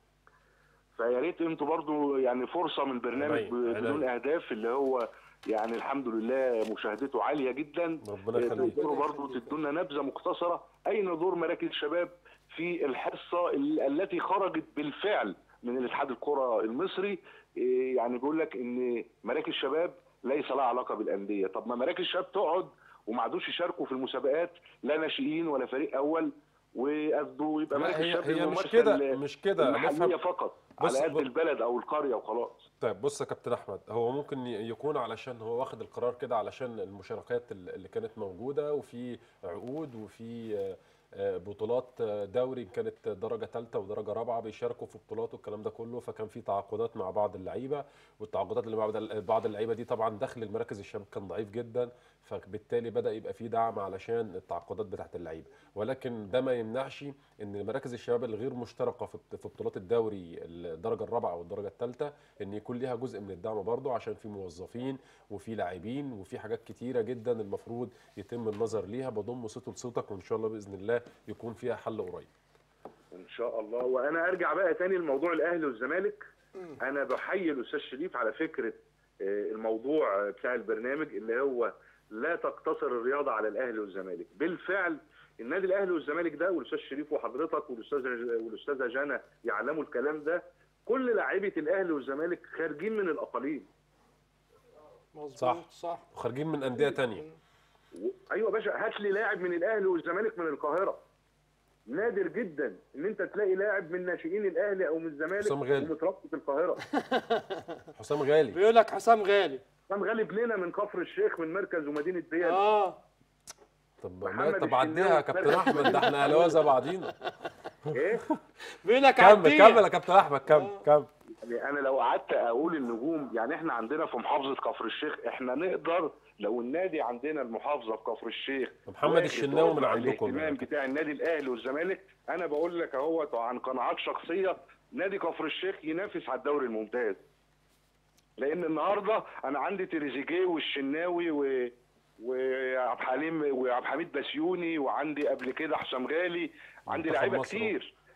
فيا ريت انتوا برضو يعني فرصه من برنامج عينيا، ب- بدون عينيا. اهداف اللي هو يعني الحمد لله مشاهدته عاليه جدا ربنا آه، يخليك. تقدروا برضو تدونا نبذه مختصره اين دور مراكز الشباب في الحصه ال- التي خرجت بالفعل من الاتحاد الكره المصري إيه، يعني بيقول لك ان مراكز الشباب ليس لها علاقه بالانديه طب ما مراكز الشباب تقعد وما عادوش يشاركوا في المسابقات لا ناشئين ولا فريق اول وقصده يبقى لا، مراكز هي- الشباب هي مش الممثل كده- مش كده، المحلية نفهم. فقط بص- على قد بص- البلد او القريه وخلاص طيب بص يا كابتن احمد هو ممكن ي- يكون علشان هو واخد القرار كده علشان المشاركات ال- اللي كانت موجوده وفي عقود وفي آه، آه، بطولات آه، دوري كانت درجه ثالثه ودرجه رابعه بيشاركوا في بطولات والكلام ده كله فكان في تعاقدات مع بعض اللعيبه والتعاقدات اللي مع بعض- بعض اللعيبه دي طبعا دخل المراكز الشباب كان ضعيف جدا فبالتالي بدا يبقى في دعم علشان التعاقدات بتاعت اللعيبه ولكن ده ما يمنعش ان مراكز الشباب الغير مشتركه في في بطولات الدوري الدرجه الرابعه او الدرجه الثالثه ان يكون ليها جزء من الدعم برضه عشان في موظفين وفي لاعبين وفي حاجات كتيره جدا المفروض يتم النظر ليها بضم صوته لصوتك وان شاء الله باذن الله يكون فيها حل قريب ان شاء الله وانا ارجع بقى تاني لموضوع الاهلي والزمالك انا بحيي الاستاذ شريف على فكره آه، الموضوع بتاع البرنامج اللي هو لا تقتصر الرياضه على الاهلي والزمالك بالفعل النادي الاهلي والزمالك ده والاستاذ شريف وحضرتك والاستاذ والاستاذه جنى يعلموا الكلام ده كل لاعيبه الاهلي والزمالك خارجين من الاقاليم صح صح وخارجين من انديه تانية و- ايوه يا باشا هات لي لاعب من الاهلي والزمالك من القاهره نادر جدا ان انت تلاقي لاعب من ناشئين الاهلي او من الزمالك حسام غالي. ومتربي في القاهره حسام غالي بيقول لك حسام غالي حسام غالي ابننا من كفر الشيخ من مركز ومدينه بيان اه طب محمد ما طب عديها يا الشناوي كابتن مركز احمد ده احنا اهلاويه زي بعضينا ايه بيقول لك كمل عديها. كمل يا كابتن احمد كمل كمل يعني انا لو قعدت اقول النجوم يعني احنا عندنا في محافظه كفر الشيخ احنا نقدر لو النادي عندنا المحافظه في كفر الشيخ محمد واخد الشناوي من وضع عندكم الاهتمام يعني. بتاع النادي الاهلي والزمالك انا بقول لك اهوت عن قناعات شخصيه نادي كفر الشيخ ينافس على الدوري الممتاز لان النهارده انا عندي تريزيجيه والشناوي و وعبد الحليم وعبد الحميد بسيوني وعندي قبل كده حسام غالي عندي منتخب لعيبه مصر. كتير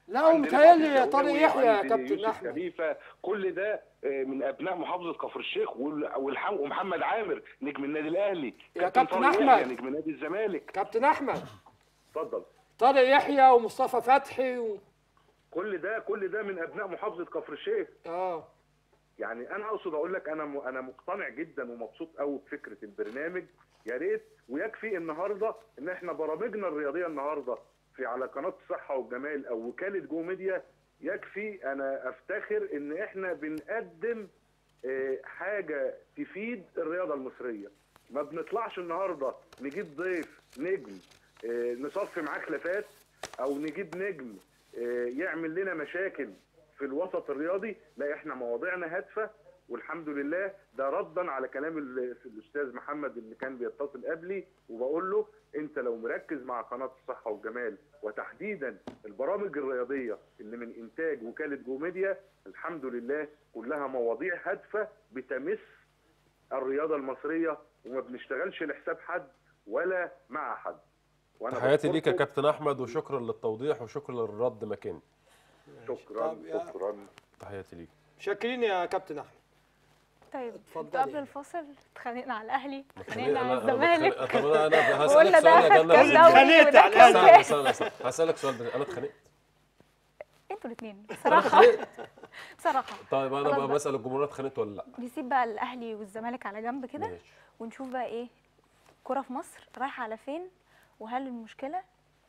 لا عندنا ومتهيألي حافظ طارق شوقي يحيى يا وعند كابتن يوسف أحمد. خليفه كل ده آه، من ابناء محافظه كفر الشيخ وال- والحم ومحمد عامر نجم النادي الاهلي يا كابتن طارق أحمد. يحيى نجم نادي الزمالك كابتن احمد اتفضل طارق يحيى ومصطفى فتحي و... كل ده كل ده من ابناء محافظه كفر الشيخ اه يعني انا اقصد اقول لك انا م- انا مقتنع جدا ومبسوط قوي بفكره البرنامج يا ريت ويكفي النهارده ان احنا برامجنا الرياضيه النهارده في على قناه الصحه والجمال او وكاله جو ميديا يكفي انا افتخر ان احنا بنقدم آه، حاجه تفيد الرياضه المصريه ما بنطلعش النهارده نجيب ضيف نجم آه، نصفي معاه خلافات او نجيب نجم آه، يعمل لنا مشاكل في الوسط الرياضي لا احنا مواضيعنا هادفه والحمد لله ده ردا على كلام ال- الاستاذ محمد اللي كان بيتصل قبلي وبقول له انت لو مركز مع قناه الصحه والجمال وتحديدا البرامج الرياضيه اللي من انتاج وكاله جو ميديا الحمد لله كلها مواضيع هادفه بتمس الرياضه المصريه وما بنشتغلش لحساب حد ولا مع حد وانا تحياتي ليك يا بشكركم. كابتن احمد وشكرا للتوضيح وشكرا للرد مكاني شكرا طب يا- شكرا تحياتي ليك شاكرين يا كابتن احمد طيب اتفضلي. انتوا قبل الفصل اتخانقنا على الاهلي اتخانقنا- اتخانقنا على أنا- أنا الزمالك بتخانق- طب انا انا وقلنا هسالك ده سؤال يا أخد جنة كام بس- دوري اتخانقت وده على كام الأهلي. كاس. استنى استنى استنى هسالك سؤال ده انا اتخانقت انتوا الاثنين بصراحه بصراحه طيب انا خلاص بقى بقى. بسال الجمهور أنا اتخانقت ولا لا نسيب بقى الاهلي والزمالك على جنب كده ماشي ونشوف بقى ايه كرة في مصر رايحة على فين وهل المشكلة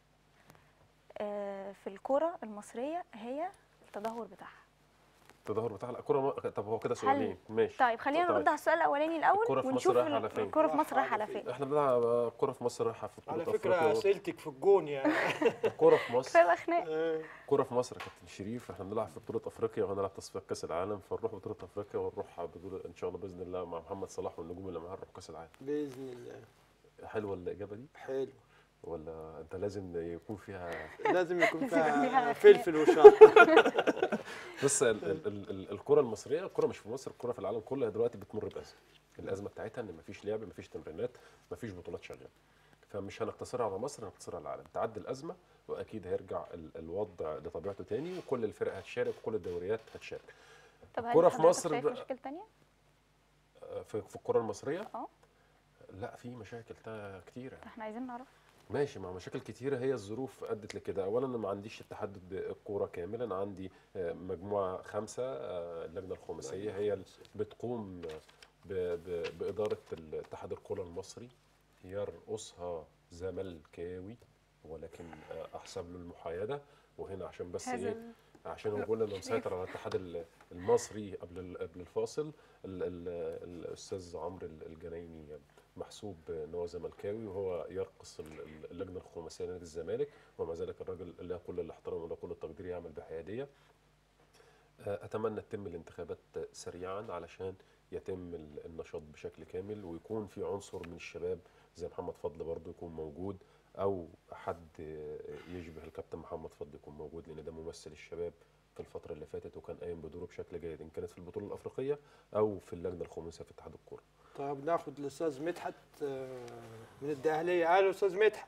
آه، في الكرة المصرية هي التدهور بتاعها التدهور بتاع الكوره ما... طب هو كده سؤالين ماشي طيب خلينا نرد على السؤال الاولاني الاول الكرة في مصر ونشوف رايحة ال- على فين؟ الكرة في مصر رايحة على فين احنا بنلعب الكوره في مصر رايحه في على بطولة فكره أفريقيا. اسئلتك في الجون يعني الكوره في مصر كفايه بقى خناق الكوره في مصر يا كابتن شريف احنا بنلعب في بطوله افريقيا وهنلعب تصفيات كاس العالم فنروح بطوله افريقيا ونروح بطوله ان شاء الله باذن الله مع محمد صلاح والنجوم اللي معاه نروح كاس العالم باذن الله حلوه الاجابه دي حلو ولا انت لازم يكون فيها لازم يكون لازم يكون فيها فيها فلفل وشطه بص ال- ال- ال- ال- الكره المصريه الكره مش في مصر الكره في العالم كله دلوقتي بتمر بازمه الازمه بتاعتها ان مفيش لعب مفيش تمرينات مفيش بطولات شغاله فمش هنقتصرها على مصر هنقتصرها على العالم تعدي الازمه واكيد هيرجع ال- الوضع لطبيعته تاني وكل الفرق هتشارك وكل الدوريات هتشارك طب هل الكرة في حضرتك مصر شايف بقى- مشاكل تانية؟ في في الكره المصريه اه لا في مشاكل تا- كتيره احنا عايزين نعرف ماشي مع مشاكل كتيرة هي الظروف أدت لكده أولا أنا ما عنديش اتحاد الكورة كامل أنا عندي آه، مجموعة خمسة آه، اللجنة الخماسية هي اللي بتقوم ب- ب- بإدارة اتحاد الكورة المصري يرأسها زملكاوي ولكن آه، أحسب له المحايدة وهنا عشان بس هذا إيه ال- عشان هو بيقول انا مسيطر على الاتحاد ال- المصري قبل ال- قبل الفاصل ال- ال- الاستاذ عمرو الجنايني محسوب ان هو زملكاوي وهو يرقص ال- ال- اللجنه الخماسيه لنادي الزمالك ومع ذلك الراجل له كل الاحترام وله كل التقدير يعمل بحياديه آه، اتمنى تتم الانتخابات سريعا علشان يتم ال- النشاط بشكل كامل ويكون في عنصر من الشباب زي محمد فضل برضه يكون موجود او حد آه، يشبه الكابتن محمد فضل يكون موجود لان ده ممثل الشباب في الفتره اللي فاتت وكان قايم بدوره بشكل جيد ان كانت في البطوله الافريقيه او في اللجنه الخماسيه في اتحاد الكوره طب ناخد الاستاذ مدحت آه، من الدهليه اهلا استاذ مدحت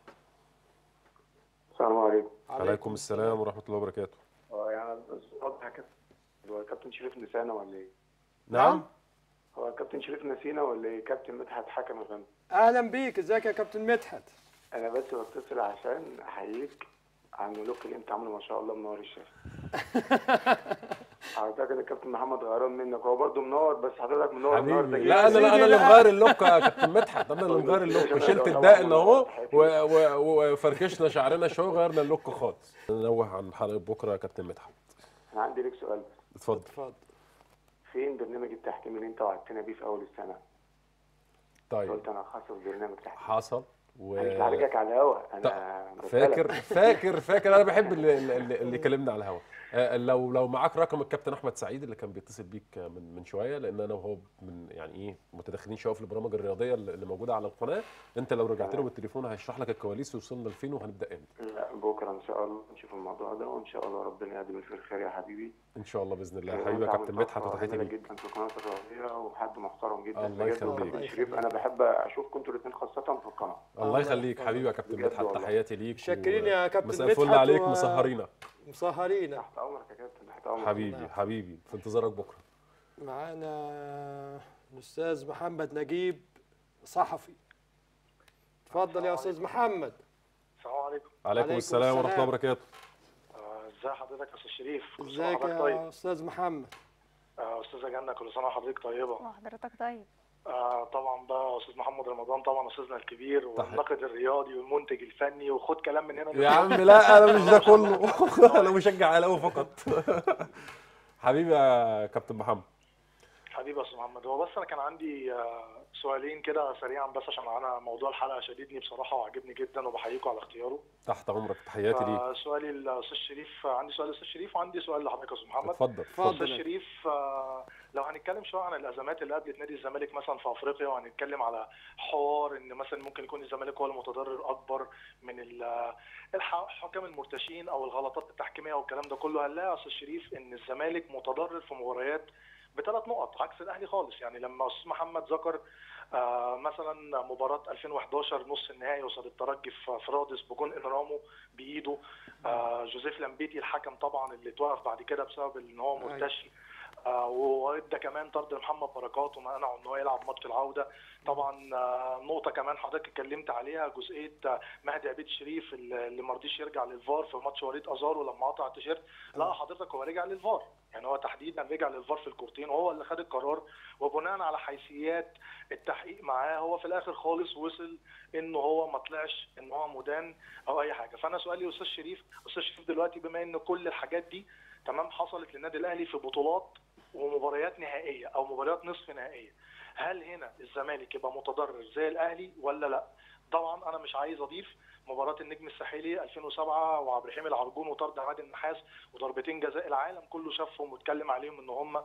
السلام عليكم عليكم السلام ورحمه الله وبركاته اه يعني واضح كده هو كابتن شريف نسانا ولا ايه؟ نعم هو كابتن شريف نسينا ولا ايه؟ كابتن مدحت حكم يا فندم اهلا بيك ازيك يا كابتن مدحت انا بس بتصل عشان احييك على الملوك اللي انت عامله ما شاء الله منور الشاشه اعتقد الكابتن محمد غيران منك هو برضه منور بس حضرتك منور النهارده حبيبي جدا. لا انا لا انا اللي مغير اللوك يا كابتن مدحت انا اللي مغير اللوك شلت الدقن اهو و- و- وفركشنا شعرنا شويه غيرنا اللوك خالص ننوه عن حلقه بكره يا كابتن مدحت انا عندي لك سؤال بس اتفضل اتفضل فين برنامج التحكيم اللي انت وعدتنا بيه في اول السنه؟ طيب قلت انا هخصص برنامج تحكيم حصل و انا مش هعالجك على الهوا انا بسألك. فاكر فاكر فاكر انا بحب اللي, اللي, اللي كلمنا على الهوا آه، لو لو معاك رقم الكابتن احمد سعيد اللي كان بيتصل بيك من من شويه لان انا وهو من يعني ايه متداخلين شويه في البرامج الرياضيه اللي اللي موجوده على القناه انت لو رجعت له بالتليفون هيشرح لك الكواليس وصلنا لفين وهنبدا امتى لا بكره ان شاء الله نشوف الموضوع ده وان شاء الله ربنا يقدم فيه الخير يا حبيبي ان شاء الله باذن الله وأنت حبيبي يا عامل كابتن مدحت طاقة وتحياتي جميلة ليك جدا في القناه الرياضيه وحد محترم جدا الله بجد يخليك. وكابتن شريف انا بحب اشوفكم انتوا الاثنين خاصه في القناه الله يخليك حبيبي يا كابتن بجد مدحت والله. تحياتي ليك شاكرين يا كابتن مساء الفل مدحت عليك و- مسهرينك مسهرين تحت امرك يا كابتن تحت امرك حبيبي حبيبي في انتظارك بكره معانا الاستاذ محمد نجيب صحفي اتفضل يا استاذ محمد السلام عليكم عليكم السلام ورحمه الله وبركاته آه، ازي حضرتك يا استاذ شريف كل سنه ازيك وحضرتك يا طيب استاذ محمد آه، استاذه جنه كل سنه وحضرتك طيبه وحضرتك طيب آه، طبعا بقى استاذ محمد رمضان طبعا استاذنا الكبير والناقد الرياضي والمنتج الفني وخد كلام من هنا يا عم لا انا مش ده كله انا مشجع اهلاوي فقط حبيبي يا كابتن محمد حبيبي يا استاذ محمد هو بس انا كان عندي آه، سؤالين كده سريعا بس عشان انا موضوع الحلقه شديدني بصراحه وعجبني جدا وبحييكم على اختياره تحت امرك تحياتي ليك آه، سؤالي للاستاذ شريف عندي سؤال للاستاذ شريف وعندي سؤال لحضرتك يا استاذ محمد اتفضل استاذ اتفضل شريف آه، لو هنتكلم شويه عن الازمات اللي قابلت نادي الزمالك مثلا في افريقيا وهنتكلم على حوار ان مثلا ممكن يكون الزمالك هو المتضرر اكبر من ال- الح- الحكام المرتشين او الغلطات التحكيميه والكلام ده كله هنلاقي يا استاذ شريف ان الزمالك متضرر في مباريات بثلاث نقط عكس الاهلي خالص يعني لما استاذ محمد ذكر آه، مثلا مباراه 2011 نص النهائي قصاد الترجي في في رادس بجون انرامو بايده آه، جوزيف لامبيتي الحكم طبعا اللي اتوقف بعد كده بسبب ان هو مرتشي آه، وادى كمان طرد محمد بركات ومنعه ان هو يلعب ماتش العوده طبعا آه، نقطه كمان حضرتك اتكلمت عليها جزئيه آه، مهدي عبيد شريف اللي اللي ما رضيش يرجع للفار في ماتش وليد ازارو لما قطع التيشيرت لا حضرتك هو رجع للفار يعني هو تحديدا رجع للفار في الكورتين وهو اللي خد القرار وبناء على حيثيات التحقيق معاه هو في الاخر خالص وصل انه هو ما طلعش ان هو مدان او اي حاجه فانا سؤالي استاذ شريف استاذ شريف دلوقتي بما ان كل الحاجات دي تمام حصلت للنادي الاهلي في بطولات ومباريات نهائيه او مباريات نصف نهائيه هل هنا الزمالك يبقى متضرر زي الاهلي ولا لا طبعا انا مش عايز اضيف مباراه النجم الساحلي 2007 وعبد الرحيم العرجون وطرد عماد النحاس وضربتين جزاء العالم كله شافهم واتكلم عليهم ان هم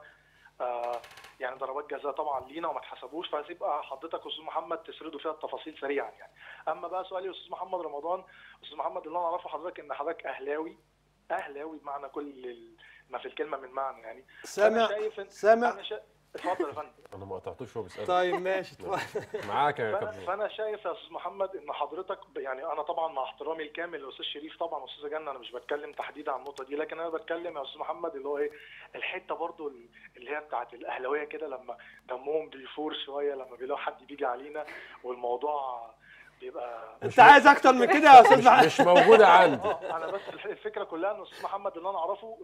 آه يعني ضربات جزاء طبعا لينا وما اتحسبوش فهتبقى حضرتك استاذ محمد تسردوا فيها التفاصيل سريعا يعني اما بقى سؤالي استاذ محمد رمضان استاذ محمد اللي انا اعرفه حضرتك ان حضرتك اهلاوي اهلاوي بمعنى كل ال- ما في الكلمه من معنى يعني سامع- فأنا شايف إن- سامع؟ أنا شا... اتفضل يا فندم انا ما قطعتوش وهو بيسالني طيب ماشي اتفضل معاك يا فانا كابتن فانا شايف يا استاذ محمد ان حضرتك ب- يعني انا طبعا مع احترامي الكامل للاستاذ شريف طبعا واستاذه جنه انا مش بتكلم تحديدا عن النقطه دي لكن انا بتكلم يا استاذ محمد اللي هو ايه الحته برضو ال- اللي هي بتاعت الاهلاويه كده لما دمهم بيفور شويه لما بيلاقوا حد بيجي علينا والموضوع بيبقى انت عايز اكتر من كده يا استاذ محمد مش موجوده عندي اه انا بس الح- الفكره كلها ان استاذ محمد اللي انا اعرفه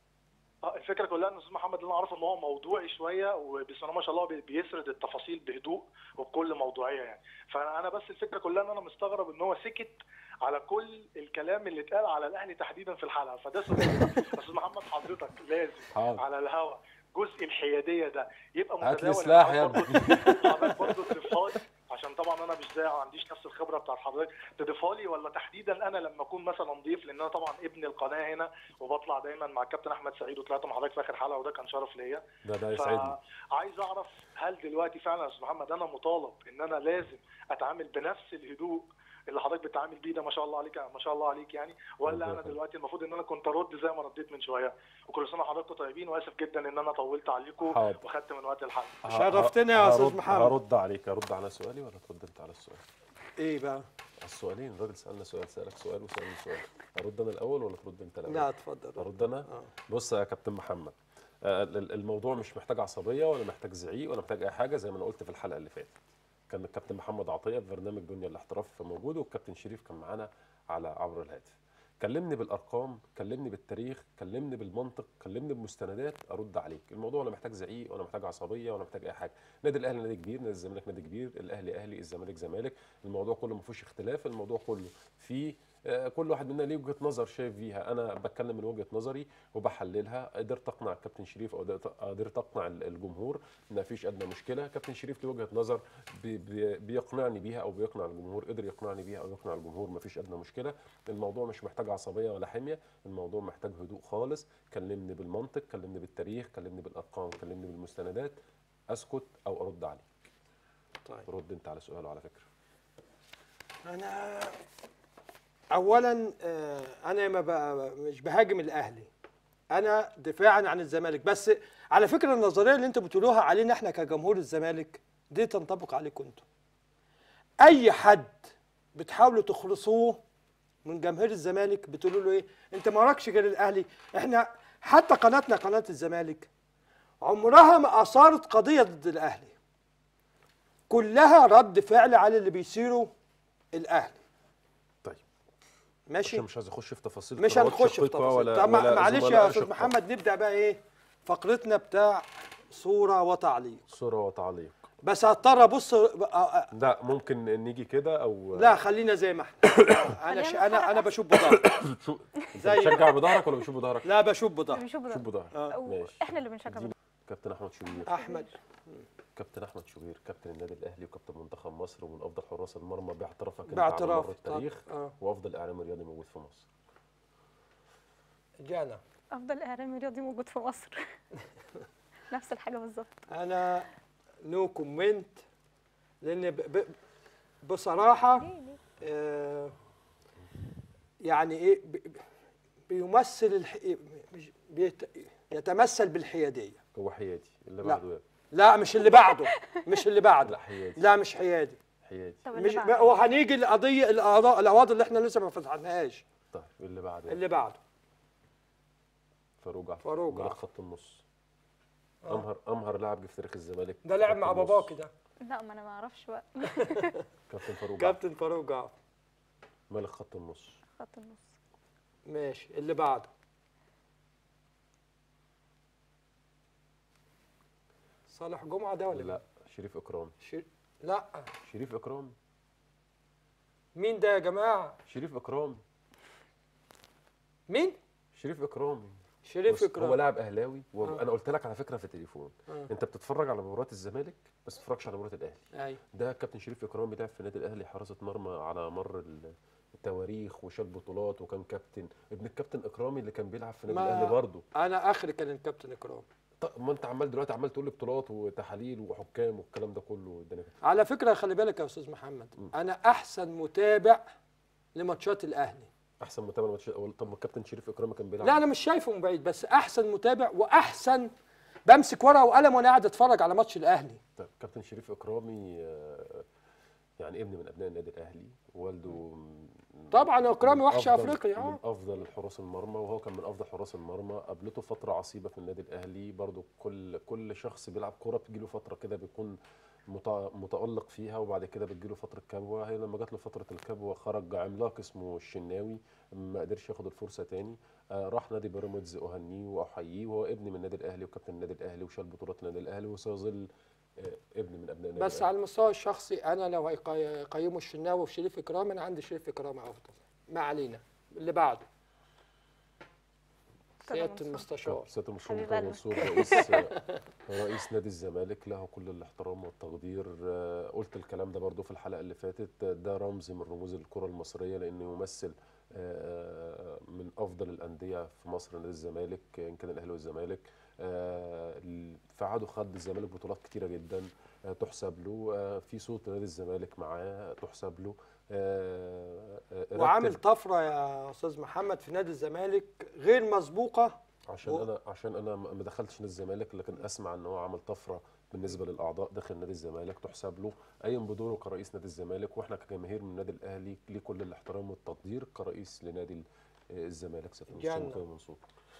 اه الفكره كلها ان استاذ محمد اللي انا اعرفه ان هو موضوعي شويه وبسم الله ما شاء الله بي- بيسرد التفاصيل بهدوء وبكل موضوعيه يعني فانا انا بس الفكره كلها ان انا مستغرب ان هو سكت على كل الكلام اللي اتقال على الاهلي تحديدا في الحلقه فده سؤال استاذ محمد حضرتك لازم حاضر. على الهوا جزء الحياديه ده يبقى هات لي متداول سلاح يا برضه حضرتك برضه تضيفها لي عشان طبعا انا مش زي ما عنديش نفس الخبره بتاعت حضرتك تضيفها لي ولا تحديدا انا لما اكون مثلا ضيف لان انا طبعا ابن القناه هنا وبطلع دايما مع الكابتن احمد سعيد وطلعت مع حضرتك في اخر حلقه وده كان شرف ليا ده ده يسعدني فعايز اعرف هل دلوقتي فعلا يا استاذ محمد انا مطالب ان انا لازم اتعامل بنفس الهدوء اللي حضرتك بتتعامل بيه ده ما شاء الله عليك ما شاء الله عليك يعني ولا ربنا انا يخليك. دلوقتي المفروض ان انا كنت ارد زي ما رديت من شويه وكل سنه وحضراتكم طيبين واسف جدا ان انا طولت عليكم حاضر. وخدت من وقت الحلقه ه- شرفتنا يا أستاذ هرد- محمد. هرد عليك ارد على سؤالي ولا ترد انت على السؤال ايه بقى على السؤالين الراجل سالنا سؤال سالك سؤال وسالني سؤال ارد انا الاول ولا ترد انت الاول لا اتفضل ارد انا بص يا كابتن محمد آه، ال- الموضوع مش محتاج عصبيه ولا محتاج زعيق ولا محتاج اي حاجه زي ما انا قلت في الحلقه اللي فاتت كان الكابتن محمد عطيه في برنامج دنيا الاحتراف موجود والكابتن شريف كان معانا على عبر الهاتف كلمني بالارقام كلمني بالتاريخ كلمني بالمنطق كلمني بمستندات ارد عليك الموضوع لا محتاج زعيق ولا محتاج عصبيه ولا محتاج اي حاجه نادي الاهلي نادي كبير نادي الزمالك نادي كبير الاهلي اهلي الزمالك زمالك الموضوع كله ما فيهوش اختلاف الموضوع كله فيه آه، كل واحد منا ليه وجهه نظر شايف فيها انا بتكلم من وجهه نظري وبحللها قدرت اقنع الكابتن شريف او قدرت- قدرت اقنع ال- الجمهور ما فيش ادنى مشكله كابتن شريف له وجهه نظر بي بي بيقنعني بيها او بيقنع الجمهور قدر يقنعني بيها او يقنع الجمهور ما فيش ادنى مشكله الموضوع مش محتاج عصبيه ولا حميه الموضوع محتاج هدوء خالص كلمني بالمنطق كلمني بالتاريخ كلمني بالارقام كلمني بالمستندات اسكت او ارد عليك طيب رد انت على سؤاله على فكره انا اولا آه، انا ما بقى مش بهاجم الاهلي انا دفاعا عن الزمالك بس على فكره النظريه اللي انتوا بتقولوها علينا احنا كجمهور الزمالك دي تنطبق عليكم انتوا اي حد بتحاولوا تخلصوه من جماهير الزمالك بتقولوا له ايه انت ما وراكش غير الاهلي احنا حتى قناتنا قناه الزمالك عمرها ما اثارت قضيه ضد الاهلي كلها رد فعل على اللي بيصيروا الاهلي طيب ماشي عشان مش عايز اخش في تفاصيل مش قنوات هنخش في شقيقة تفاصيل ولا طب ولا معلش زملاء يا استاذ أشقاء. محمد نبدا بقى ايه فقرتنا بتاع صوره وتعليق صوره وتعليق بس هضطر ابص آه، لا ممكن نيجي كده او لا خلينا زي ما احنا انا ش... انا انا بشوف بظهري شو زي- بتشجع بظهرك ولا بتشوف بظهرك؟ لا بشوف بظهري بنشوف بشوف بظهرك آه. ماشي احنا اللي بنشجع اديني كابتن احمد شوبير احمد كابتن احمد شوبير كابتن النادي الاهلي وكابتن منتخب مصر ومن افضل حراس المرمى باعترافك انت على باعتراف، مر التاريخ طب، آه. وافضل اعلام رياضي موجود في مصر جانا افضل اعلامي رياضي موجود في مصر نفس الحاجه بالظبط انا نو كومنت لان ب... ب... بصراحه آه يعني ايه ب... ب- بيمثل الح... مش بيت... يتمثل بالحياديه هو حيادي اللي لا. بعده إيه؟ لا مش اللي بعده مش اللي بعده لا حيادي لا مش حيادي حيادي مش وهنيجي القضيه القضاء القواضي اللي احنا لسه ما فتحناهاش طيب اللي بعده إيه؟ اللي بعده فاروق جعفر فاروق ملك جعفر. خط النص آه. امهر امهر لاعب جه في تاريخ الزمالك ده لعب خط مع النص. باباكي ده لا ما انا ما اعرفش بقى كابتن فاروق جعفر كابتن فاروق جعفر ملك خط النص خط النص ماشي اللي بعده صالح جمعه ده ولا لا شريف اكرام شر... لا شريف اكرام مين ده يا جماعه شريف اكرام مين شريف اكرام شريف بص، إكرام. هو لاعب اهلاوي آه. وانا قلت لك على فكره في التليفون آه. انت بتتفرج على مباريات الزمالك بس ما تتفرجش على مباريات الاهلي ايوه ده كابتن شريف اكرامي لعب في النادي الاهلي حراسه مرمى على مر ال- التواريخ وشال بطولات وكان كابتن ابن الكابتن اكرامي اللي كان بيلعب في النادي ما- الاهلي برضه انا اخري كان الكابتن اكرام طب ما انت عمال دلوقتي عمال تقول لي بطولات وتحاليل وحكام والكلام ده كله الدنيا كانت- على فكره خلي بالك يا استاذ محمد انا احسن متابع لماتشات الاهلي احسن متابع ماتش أول- طب ما الكابتن شريف اكرامي كان بيلعب لا انا مش شايفه من بعيد بس احسن متابع واحسن بمسك ورقه وقلم وانا قاعد اتفرج على ماتش الاهلي طب كابتن شريف اكرامي آه، يعني ابن من ابناء النادي الاهلي والده من- طبعا اكرامي من وحش أفضل- افريقيا اه من افضل الحراس المرمى وهو كان من افضل حراس المرمى قابلته فتره عصيبه في النادي الاهلي برضو كل كل شخص بيلعب كوره بتجيله فتره كده بيكون مت- متالق فيها وبعد كده بتجيله فتره كبوه هي لما جات له فتره الكبوه خرج عملاق اسمه الشناوي ما قدرش ياخد الفرصه تاني آه راح نادي بيراميدز اهنيه واحييه وهو ابن من النادي الاهلي وكابتن النادي الاهلي وشال بطولات النادي الاهلي وسيظل آه ابن من ابناء النادي بس الأهلي. على المستوى الشخصي انا لو هيقي- يقيموا الشناوي وشريف اكرام انا عندي شريف اكرام افضل ما علينا اللي بعده سياده المستشار سياده المستشار حبيب مرتضى قلبك. منصور رئيس رئيس نادي الزمالك له كل الاحترام والتقدير آه، قلت الكلام ده برضو في الحلقه اللي فاتت آه، ده رمز من رموز الكره المصريه لانه يمثل آه، من افضل الانديه في مصر نادي الزمالك آه، ان كان الاهلي والزمالك آه، ال- في عهده خد الزمالك بطولات كتيره جدا آه، تحسب له آه، في صوت نادي الزمالك معاه تحسب له آه، آه، وعامل رتب- طفره يا استاذ محمد في نادي الزمالك غير مسبوقه عشان و- انا عشان انا ما ما دخلتش نادي الزمالك لكن اسمع ان هو عمل طفره بالنسبه للاعضاء داخل نادي الزمالك تحسب له قايم بدوره كرئيس نادي الزمالك واحنا كجماهير من النادي الاهلي ليه كل الاحترام والتقدير كرئيس لنادي ال- آه، الزمالك سياده المستشار جنة. مرتضى منصور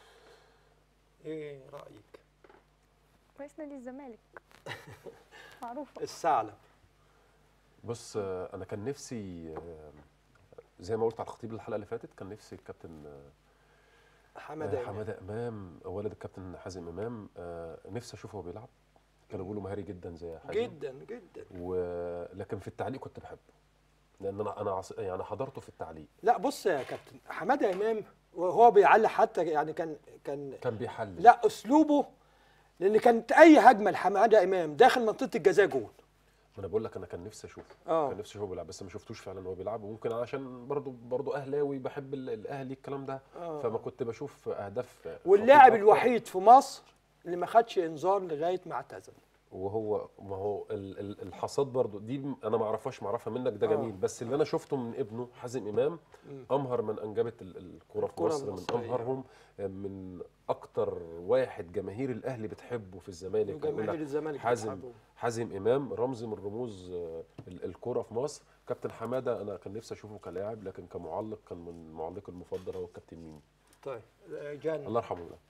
ايه رايك رئيس نادي الزمالك معروفه الثعلب بص آه، انا كان نفسي آه، زي ما قلت على الخطيب الحلقه اللي فاتت كان نفسي الكابتن آه، حماده آه، إمام. حماده امام ولد الكابتن حازم امام آه، نفسي اشوفه وهو بيلعب كانوا بيقولوا مهاري جدا زي حازم جدا جدا ولكن في التعليق كنت بحبه لان انا انا عص- يعني حضرته في التعليق لا بص يا كابتن حماده امام وهو بيعلق حتى يعني كان كان كان بيحلل لا اسلوبه لان كانت اي هجمه لحماده امام داخل منطقه الجزاء جول ما انا بقول لك انا كان نفسي اشوفه آه. كان نفسي اشوفه بيلعب بس ما شفتوش فعلا وهو بيلعب وممكن عشان برضو برضو اهلاوي بحب ال- الاهلي الكلام ده آه. فما كنت بشوف اهداف واللاعب خطير أكتر. الوحيد في مصر اللي ما خدش انذار لغايه ما اعتزل وهو ما هو ال- ال- الحصاد برضو دي م- انا ما اعرفهاش معرفها منك ده آه. جميل بس اللي انا شفته من ابنه حازم امام مم. امهر من انجبت ال- الكوره في الكرة مصر من المصرية. امهرهم من اكتر واحد جماهير الاهلي بتحبه في الزمالك وجماهير يقول لك الزمالك حازم بتحبه. حازم امام رمز من رموز آه، ال- الكوره في مصر كابتن حماده انا كان نفسي اشوفه كلاعب لكن كمعلق كان من معلقي المفضل هو الكابتن ميمي طيب آه، جان الله يرحمه الله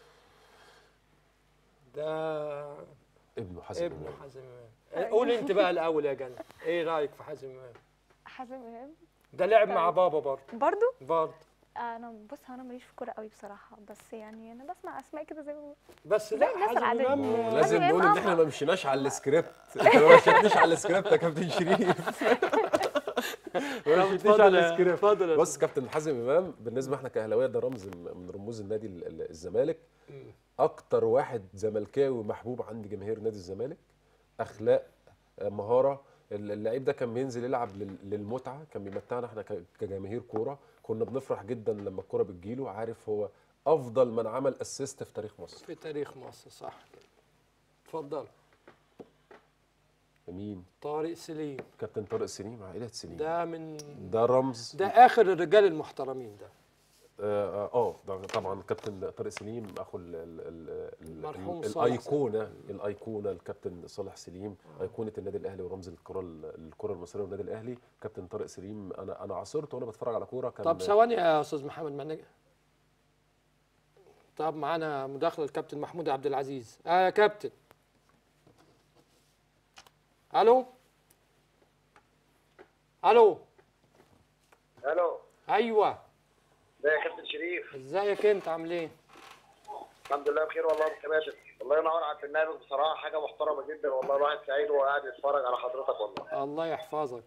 ده ابنه حازم ابن إمام. حازم امام قول انت بقى الاول يا جنى ايه رايك في حازم امام حازم امام ده لعب مع بابا برضه برضو برضه انا بص هو انا ماليش في كوره قوي بصراحه بس يعني انا بسمع اسماء كده زي ما بس زي لا الناس حازم العادية. امام لازم حازم نقول ان إمام احنا ما مشيناش على السكريبت انت ما مشيتنيش على السكريبت يا كابتن شريف ما مشيتنيش اتفضل على يا- السكريبت اتفضل يا بص كابتن حازم امام بالنسبه احنا كاهلاويه ده رمز من رموز النادي ال- ال- الزمالك اكتر واحد زملكاوي محبوب عند جماهير نادي الزمالك اخلاق آه، مهاره ال- اللعيب ده كان بينزل يلعب لل- للمتعه كان بيمتعنا احنا ك- كجماهير كوره كنا بنفرح جدا لما الكوره بتجيله عارف هو افضل من عمل اسيست في تاريخ مصر في تاريخ مصر صح كده اتفضل مين طارق سليم كابتن طارق سليم عائله سليم ده من ده رمز ده اخر الرجال المحترمين ده اه آه، ده طبعا كابتن طارق سليم اخو ال ال ال المرحوم ال صالح الايقونه الايقونه الكابتن صالح سليم ايقونه النادي الاهلي ورمز الكره ال- الكره المصريه والنادي الاهلي كابتن طارق سليم انا انا عاصرته وانا بتفرج على كوره كان طب ثواني يا استاذ محمد منج طب معانا مداخله الكابتن محمود عبد العزيز اه يا كابتن الو الو الو ايوه ده يا كابتن شريف ازيك انت عامل ايه الحمد لله بخير والله يا كابتن الله ينور على البرنامج بصراحه حاجه محترمه جدا والله الواحد سعيد وهو قاعد يتفرج على حضرتك والله الله يحفظك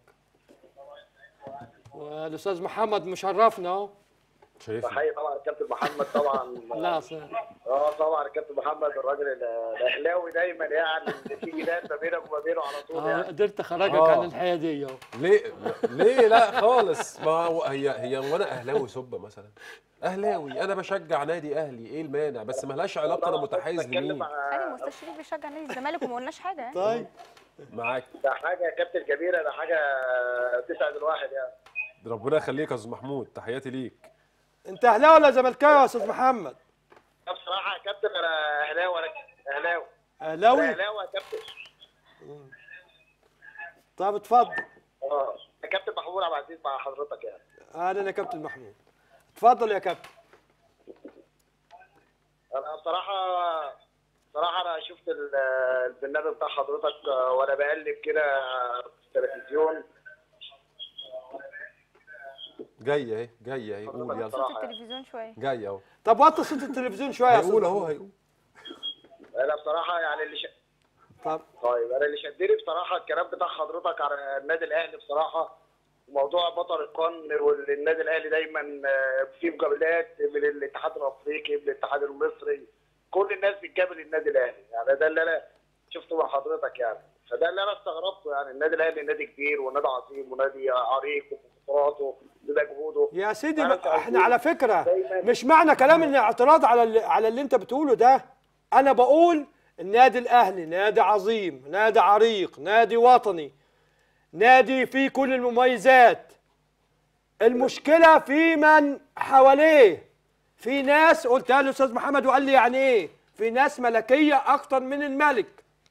والاستاذ محمد مشرفنا اهو شايف بحيي طبعا الكابتن محمد طبعا لا أصل- اه طبعا الكابتن محمد الراجل ال- الاهلاوي دايما يعني اللي في جدال ما بينك وما بينه على طول اه يعني قدرت اخرجك آه. عن الحياه دي اهو ليه ليه لا خالص ما هو هي هي وانا اهلاوي سب مثلا اهلاوي انا بشجع نادي اهلي ايه المانع بس ملهاش علاقه انا متحيز لمين عادي ما استاذ شريف بيشجع نادي الزمالك وما قلناش حاجه يعني طيب معاك ده حاجه يا كابتن كبيره ده حاجه تسعد الواحد يعني ربنا يخليك يا استاذ محمود تحياتي ليك انت اهلاوي ولا زملكاوي يا استاذ محمد لا بصراحه يا كابتن انا اهلاوي انا اهلاوي اهلاوي أنا اهلاوي يا كابتن طب اتفضل اه يا كابتن محمود عبد العزيز مع حضرتك يعني اهلا يا كابتن محمود اتفضل يا كابتن انا بصراحه بصراحه انا شفت ال- البرنامج بتاع حضرتك آه، وانا بقلب كده في التلفزيون جايه اهي جايه اهي قول يلا صوت التلفزيون شويه جايه اهو طب وطي صوت التلفزيون شويه يا هيقول أستاذ اهو محمود. هيقول انا بصراحه يعني اللي ش... طب طيب انا اللي شدني بصراحه الكلام بتاع حضرتك على النادي الاهلي بصراحه موضوع بطل القرن والنادي الاهلي دايما آه، في مقابلات من الاتحاد الافريقي من الاتحاد المصري كل الناس بتقابل النادي الاهلي يعني ده اللي انا شفته مع حضرتك يعني فده اللي انا استغربته يعني النادي الاهلي نادي كبير ونادي عظيم ونادي عريق وبطولاته بمجهوده يا سيدي أنا بقى احنا سألتني على فكره دايماً مش معنى كلام ان اعتراض على اللي على اللي انت بتقوله ده انا بقول النادي الاهلي نادي عظيم نادي عريق نادي وطني نادي فيه كل المميزات المشكله في من حواليه في ناس قلتها له استاذ محمد وقال لي يعني ايه في ناس ملكيه اكتر من الملك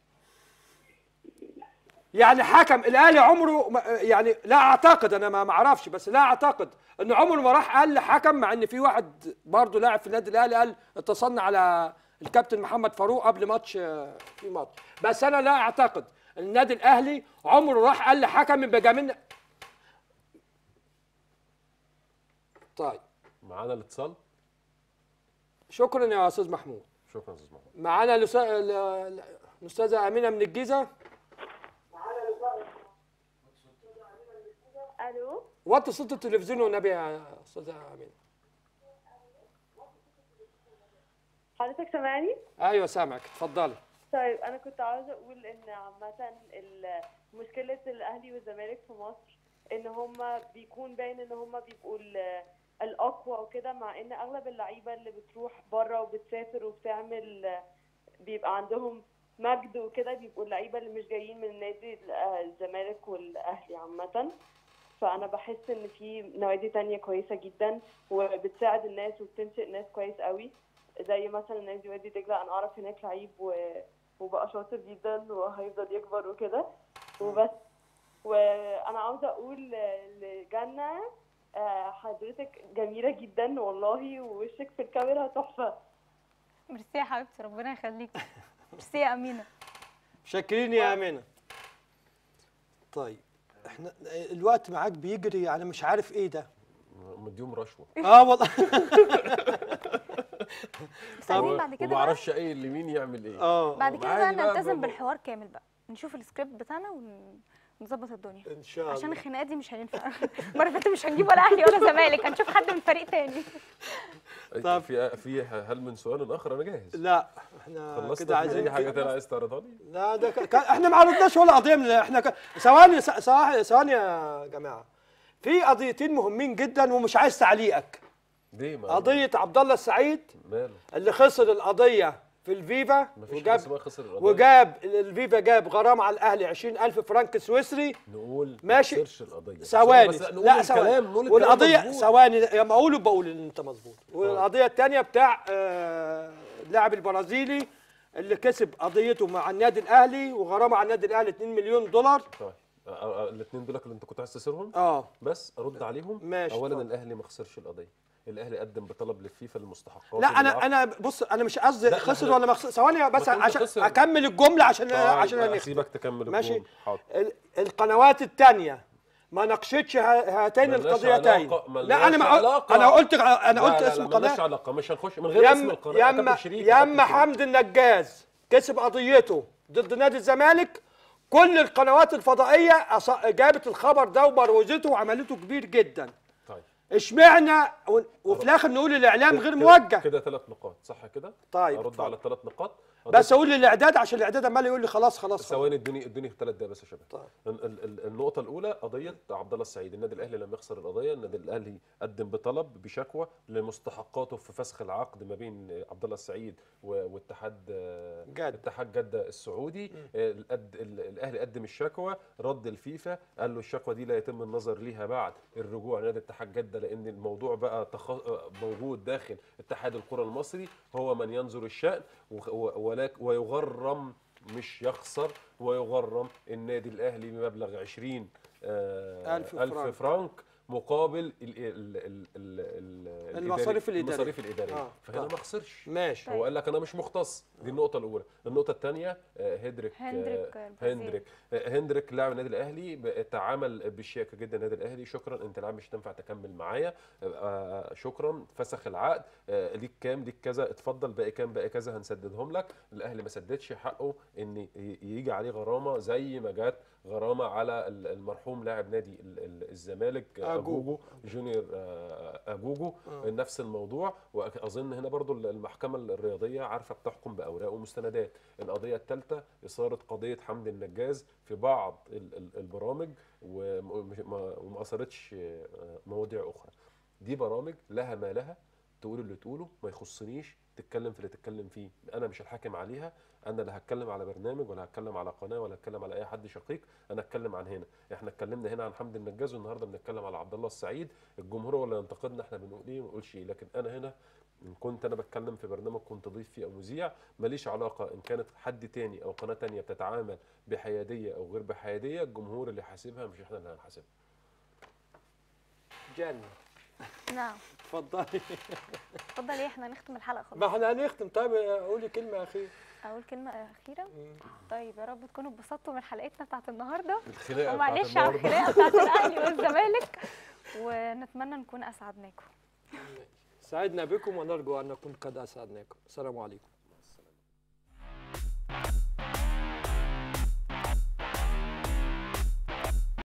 يعني حكم الاهلي عمره ما- يعني لا اعتقد انا ما ما اعرفش بس لا اعتقد ان عمره ما راح قال لحكم مع ان في واحد برضه لاعب في النادي الاهلي قال اتصلنا على الكابتن محمد فاروق قبل ماتش آه، في ماتش بس انا لا اعتقد ان النادي الاهلي عمره راح قال لحكم يبقى جاملنا طيب معانا الاتصال شكرا يا استاذ محمود شكرا يا استاذ محمود معانا الأستاذ- ال- ال- الاستاذه امينه من الجيزه الو وطي صوت التلفزيون والنبي يا استاذه امينه حضرتك سامعني ايوه سامعك اتفضلي طيب انا كنت عاوزه اقول ان عامه ال- مشكله الاهلي والزمالك في مصر ان هما بيكون باين ان هما بيبقوا ال- الاقوى وكده مع ان اغلب اللعيبه اللي بتروح بره وبتسافر وبتعمل بيبقى عندهم مجد وكده بيبقوا اللعيبه اللي مش جايين من نادي ال- الزمالك والاهلي عامه فانا بحس ان في نوادي تانية كويسه جدا وبتساعد الناس وبتنشئ ناس كويس قوي زي مثلا نادي وادي دجله انا اعرف هناك لعيب و... وبقى شاطر جدا وهيفضل يكبر وكده وبس وانا عاوزه اقول لجنة آه، حضرتك جميله جدا والله ووشك في الكاميرا تحفه ميرسي يا حبيبتي ربنا يخليكي ميرسي يا امينه شاكرين يا امينه طيب احنا الوقت معاك بيجري انا مش عارف ايه ده مديهم رشوه اه والله بس عايزين بعد كده وما بقى اعرفش ايه لمين يعمل ايه اه بعد كده عادي بقى نلتزم ب- بالحوار كامل بقى نشوف السكريبت بتاعنا ونظبط الدنيا ان شاء الله عشان الخناقات دي مش هينفع المره اللي فاتت مش هنجيب ولا اهلي ولا زمالك هنشوف حد من فريق تاني طب في في هل من سؤال اخر انا جاهز لا احنا خلصت كده عايزين اي حاجه تانية عايز تعرضها لي لا ده ك... ك... احنا ما عرضناش ولا قضيه من احنا ك... ثواني س- ثواني ثواني يا جماعه في قضيتين مهمين جدا ومش عايز تعليقك ليه ما قضيه عبد الله السعيد ماله اللي خسر القضيه في الفيفا مفيش وجاب حاجه اسمها خسر القضيه وجاب الفيفا جاب غرامه على الاهلي 20000 فرنك سويسري نقول ماشي. ما خسرش القضيه ثواني بس نقول لا الكلام ثواني نقول الكلام والقضيه مظبوط. ثواني لما اقوله بقول ان انت مظبوط والقضيه الثانيه بتاع آه، اللاعب البرازيلي اللي كسب قضيته مع النادي الاهلي وغرامه على النادي الاهلي 2 مليون دولار طيب الاثنين دول اللي انت كنت عايز تسيرهم اه بس ارد عليهم ماشي، اولا اتفضل. الاهلي ما خسرش القضيه الاهلي قدم بطلب للفيفا المستحقات لا اللي انا العقد- انا بص انا مش قصدي لا، خسر لا. ولا ما خسر ثواني بس ما تقولش عشان خسر. اكمل الجمله عشان طيب، عشان نختم. اسيبك تكمل ماشي الجملة. حاضر ال- القنوات الثانيه ما ناقشتش ه- هاتين ملناش القضيتين علاقة- لا انا ملناش ما علاقة. انا قلت انا لا، قلت لا، اسم لا، ملناش قناه علاقه مش هنخش من غير اسم يم القناه يا يم كابتن شريف يا يم كابتن شريف. حمد النجاز كسب قضيته ضد نادي الزمالك كل القنوات الفضائيه أص- جابت الخبر ده وبروزته وعملته كبير جدا طيب اشمعنى و- وفي الاخر نقول الاعلام غير كده- موجه كده ثلاث نقاط صح كده طيب، ارد اتفضل. على الثلاث نقاط بس اقول للاعداد عشان الاعداد عمال يقول لي خلاص خلاص خلاص. ثواني ادوني ادوني في ثلاث دقايق بس يا شباب طيب. ال- ال- ال- النقطة الأولى قضية عبد الله السعيد، النادي الأهلي لم يخسر القضية، النادي الأهلي قدم بطلب بشكوى لمستحقاته في فسخ العقد ما بين عبد الله السعيد و- واتحاد آه، جدة. اتحاد جدة السعودي، آه، القد- ال- الأهلي قدم الشكوى، رد الفيفا قال له الشكوى دي لا يتم النظر ليها بعد الرجوع لنادي اتحاد جدة لأن الموضوع بقى تخ... آه، موجود داخل اتحاد الكرة المصري هو من ينظر الشأن وخ- و- ولك ويغرم مش يخسر ويغرم النادي الاهلي بمبلغ 20 آه، ألف ألف فرنك. فرنك مقابل ال ال ال ال ال المصاريف الإدارية. المصاريف الاداريه آه، فهنا طيب. ما خسرش ماشي هو قال لك انا مش مختص دي النقطه الاولى النقطه الثانيه هندريك هندريك آه، البرازيلي. هندريك آه، هندريك لاعب النادي الاهلي ب- تعامل بشياكه جدا النادي الاهلي شكرا انت لاعب مش هتنفع تكمل معايا آه، شكرا فسخ العقد آه، ليك كام ليك كذا اتفضل باقي كام باقي كذا هنسددهم لك الاهلي ما سددش حقه ان ي- يجي عليه غرامه زي ما جت غرامه على ال- المرحوم لاعب نادي ال- ال- الزمالك آه، أجوجو. اجوجو جونيور آه، اجوجو آه. نفس الموضوع واظن هنا برضو المحكمه الرياضيه عارفه بتحكم باوراق ومستندات القضيه الثالثه اثاره قضيه حمد النجاز في بعض ال- ال- البرامج وم- ما- وما اثرتش آه، مواضيع اخرى دي برامج لها ما لها تقول اللي تقوله ما يخصنيش تتكلم في اللي تتكلم فيه انا مش الحاكم عليها انا لا هتكلم على برنامج ولا هتكلم على قناه ولا هتكلم على اي حد شقيق انا اتكلم عن هنا احنا اتكلمنا هنا عن حمد النجاز والنهارده بنتكلم على عبد الله السعيد الجمهور هو اللي ينتقدنا احنا بنقول ايه ما نقولش ايه لكن انا هنا ان كنت انا بتكلم في برنامج كنت ضيف فيه او مذيع ماليش علاقه ان كانت حد تاني او قناه تانيه بتتعامل بحياديه او غير بحياديه الجمهور اللي حاسبها مش احنا اللي هنحاسبها جنة نعم اتفضلي اتفضل ايه احنا نختم الحلقه خلاص ما احنا هنختم طيب قولي كلمه اخيره اقول كلمه اخيره طيب يا رب تكونوا اتبسطتوا من حلقتنا بتاعت النهارده الخناقه ومعلش على الخناقه بتاعت الاهلي والزمالك ونتمنى نكون اسعدناكم سعدنا بكم ونرجو ان نكون قد اسعدناكم السلام عليكم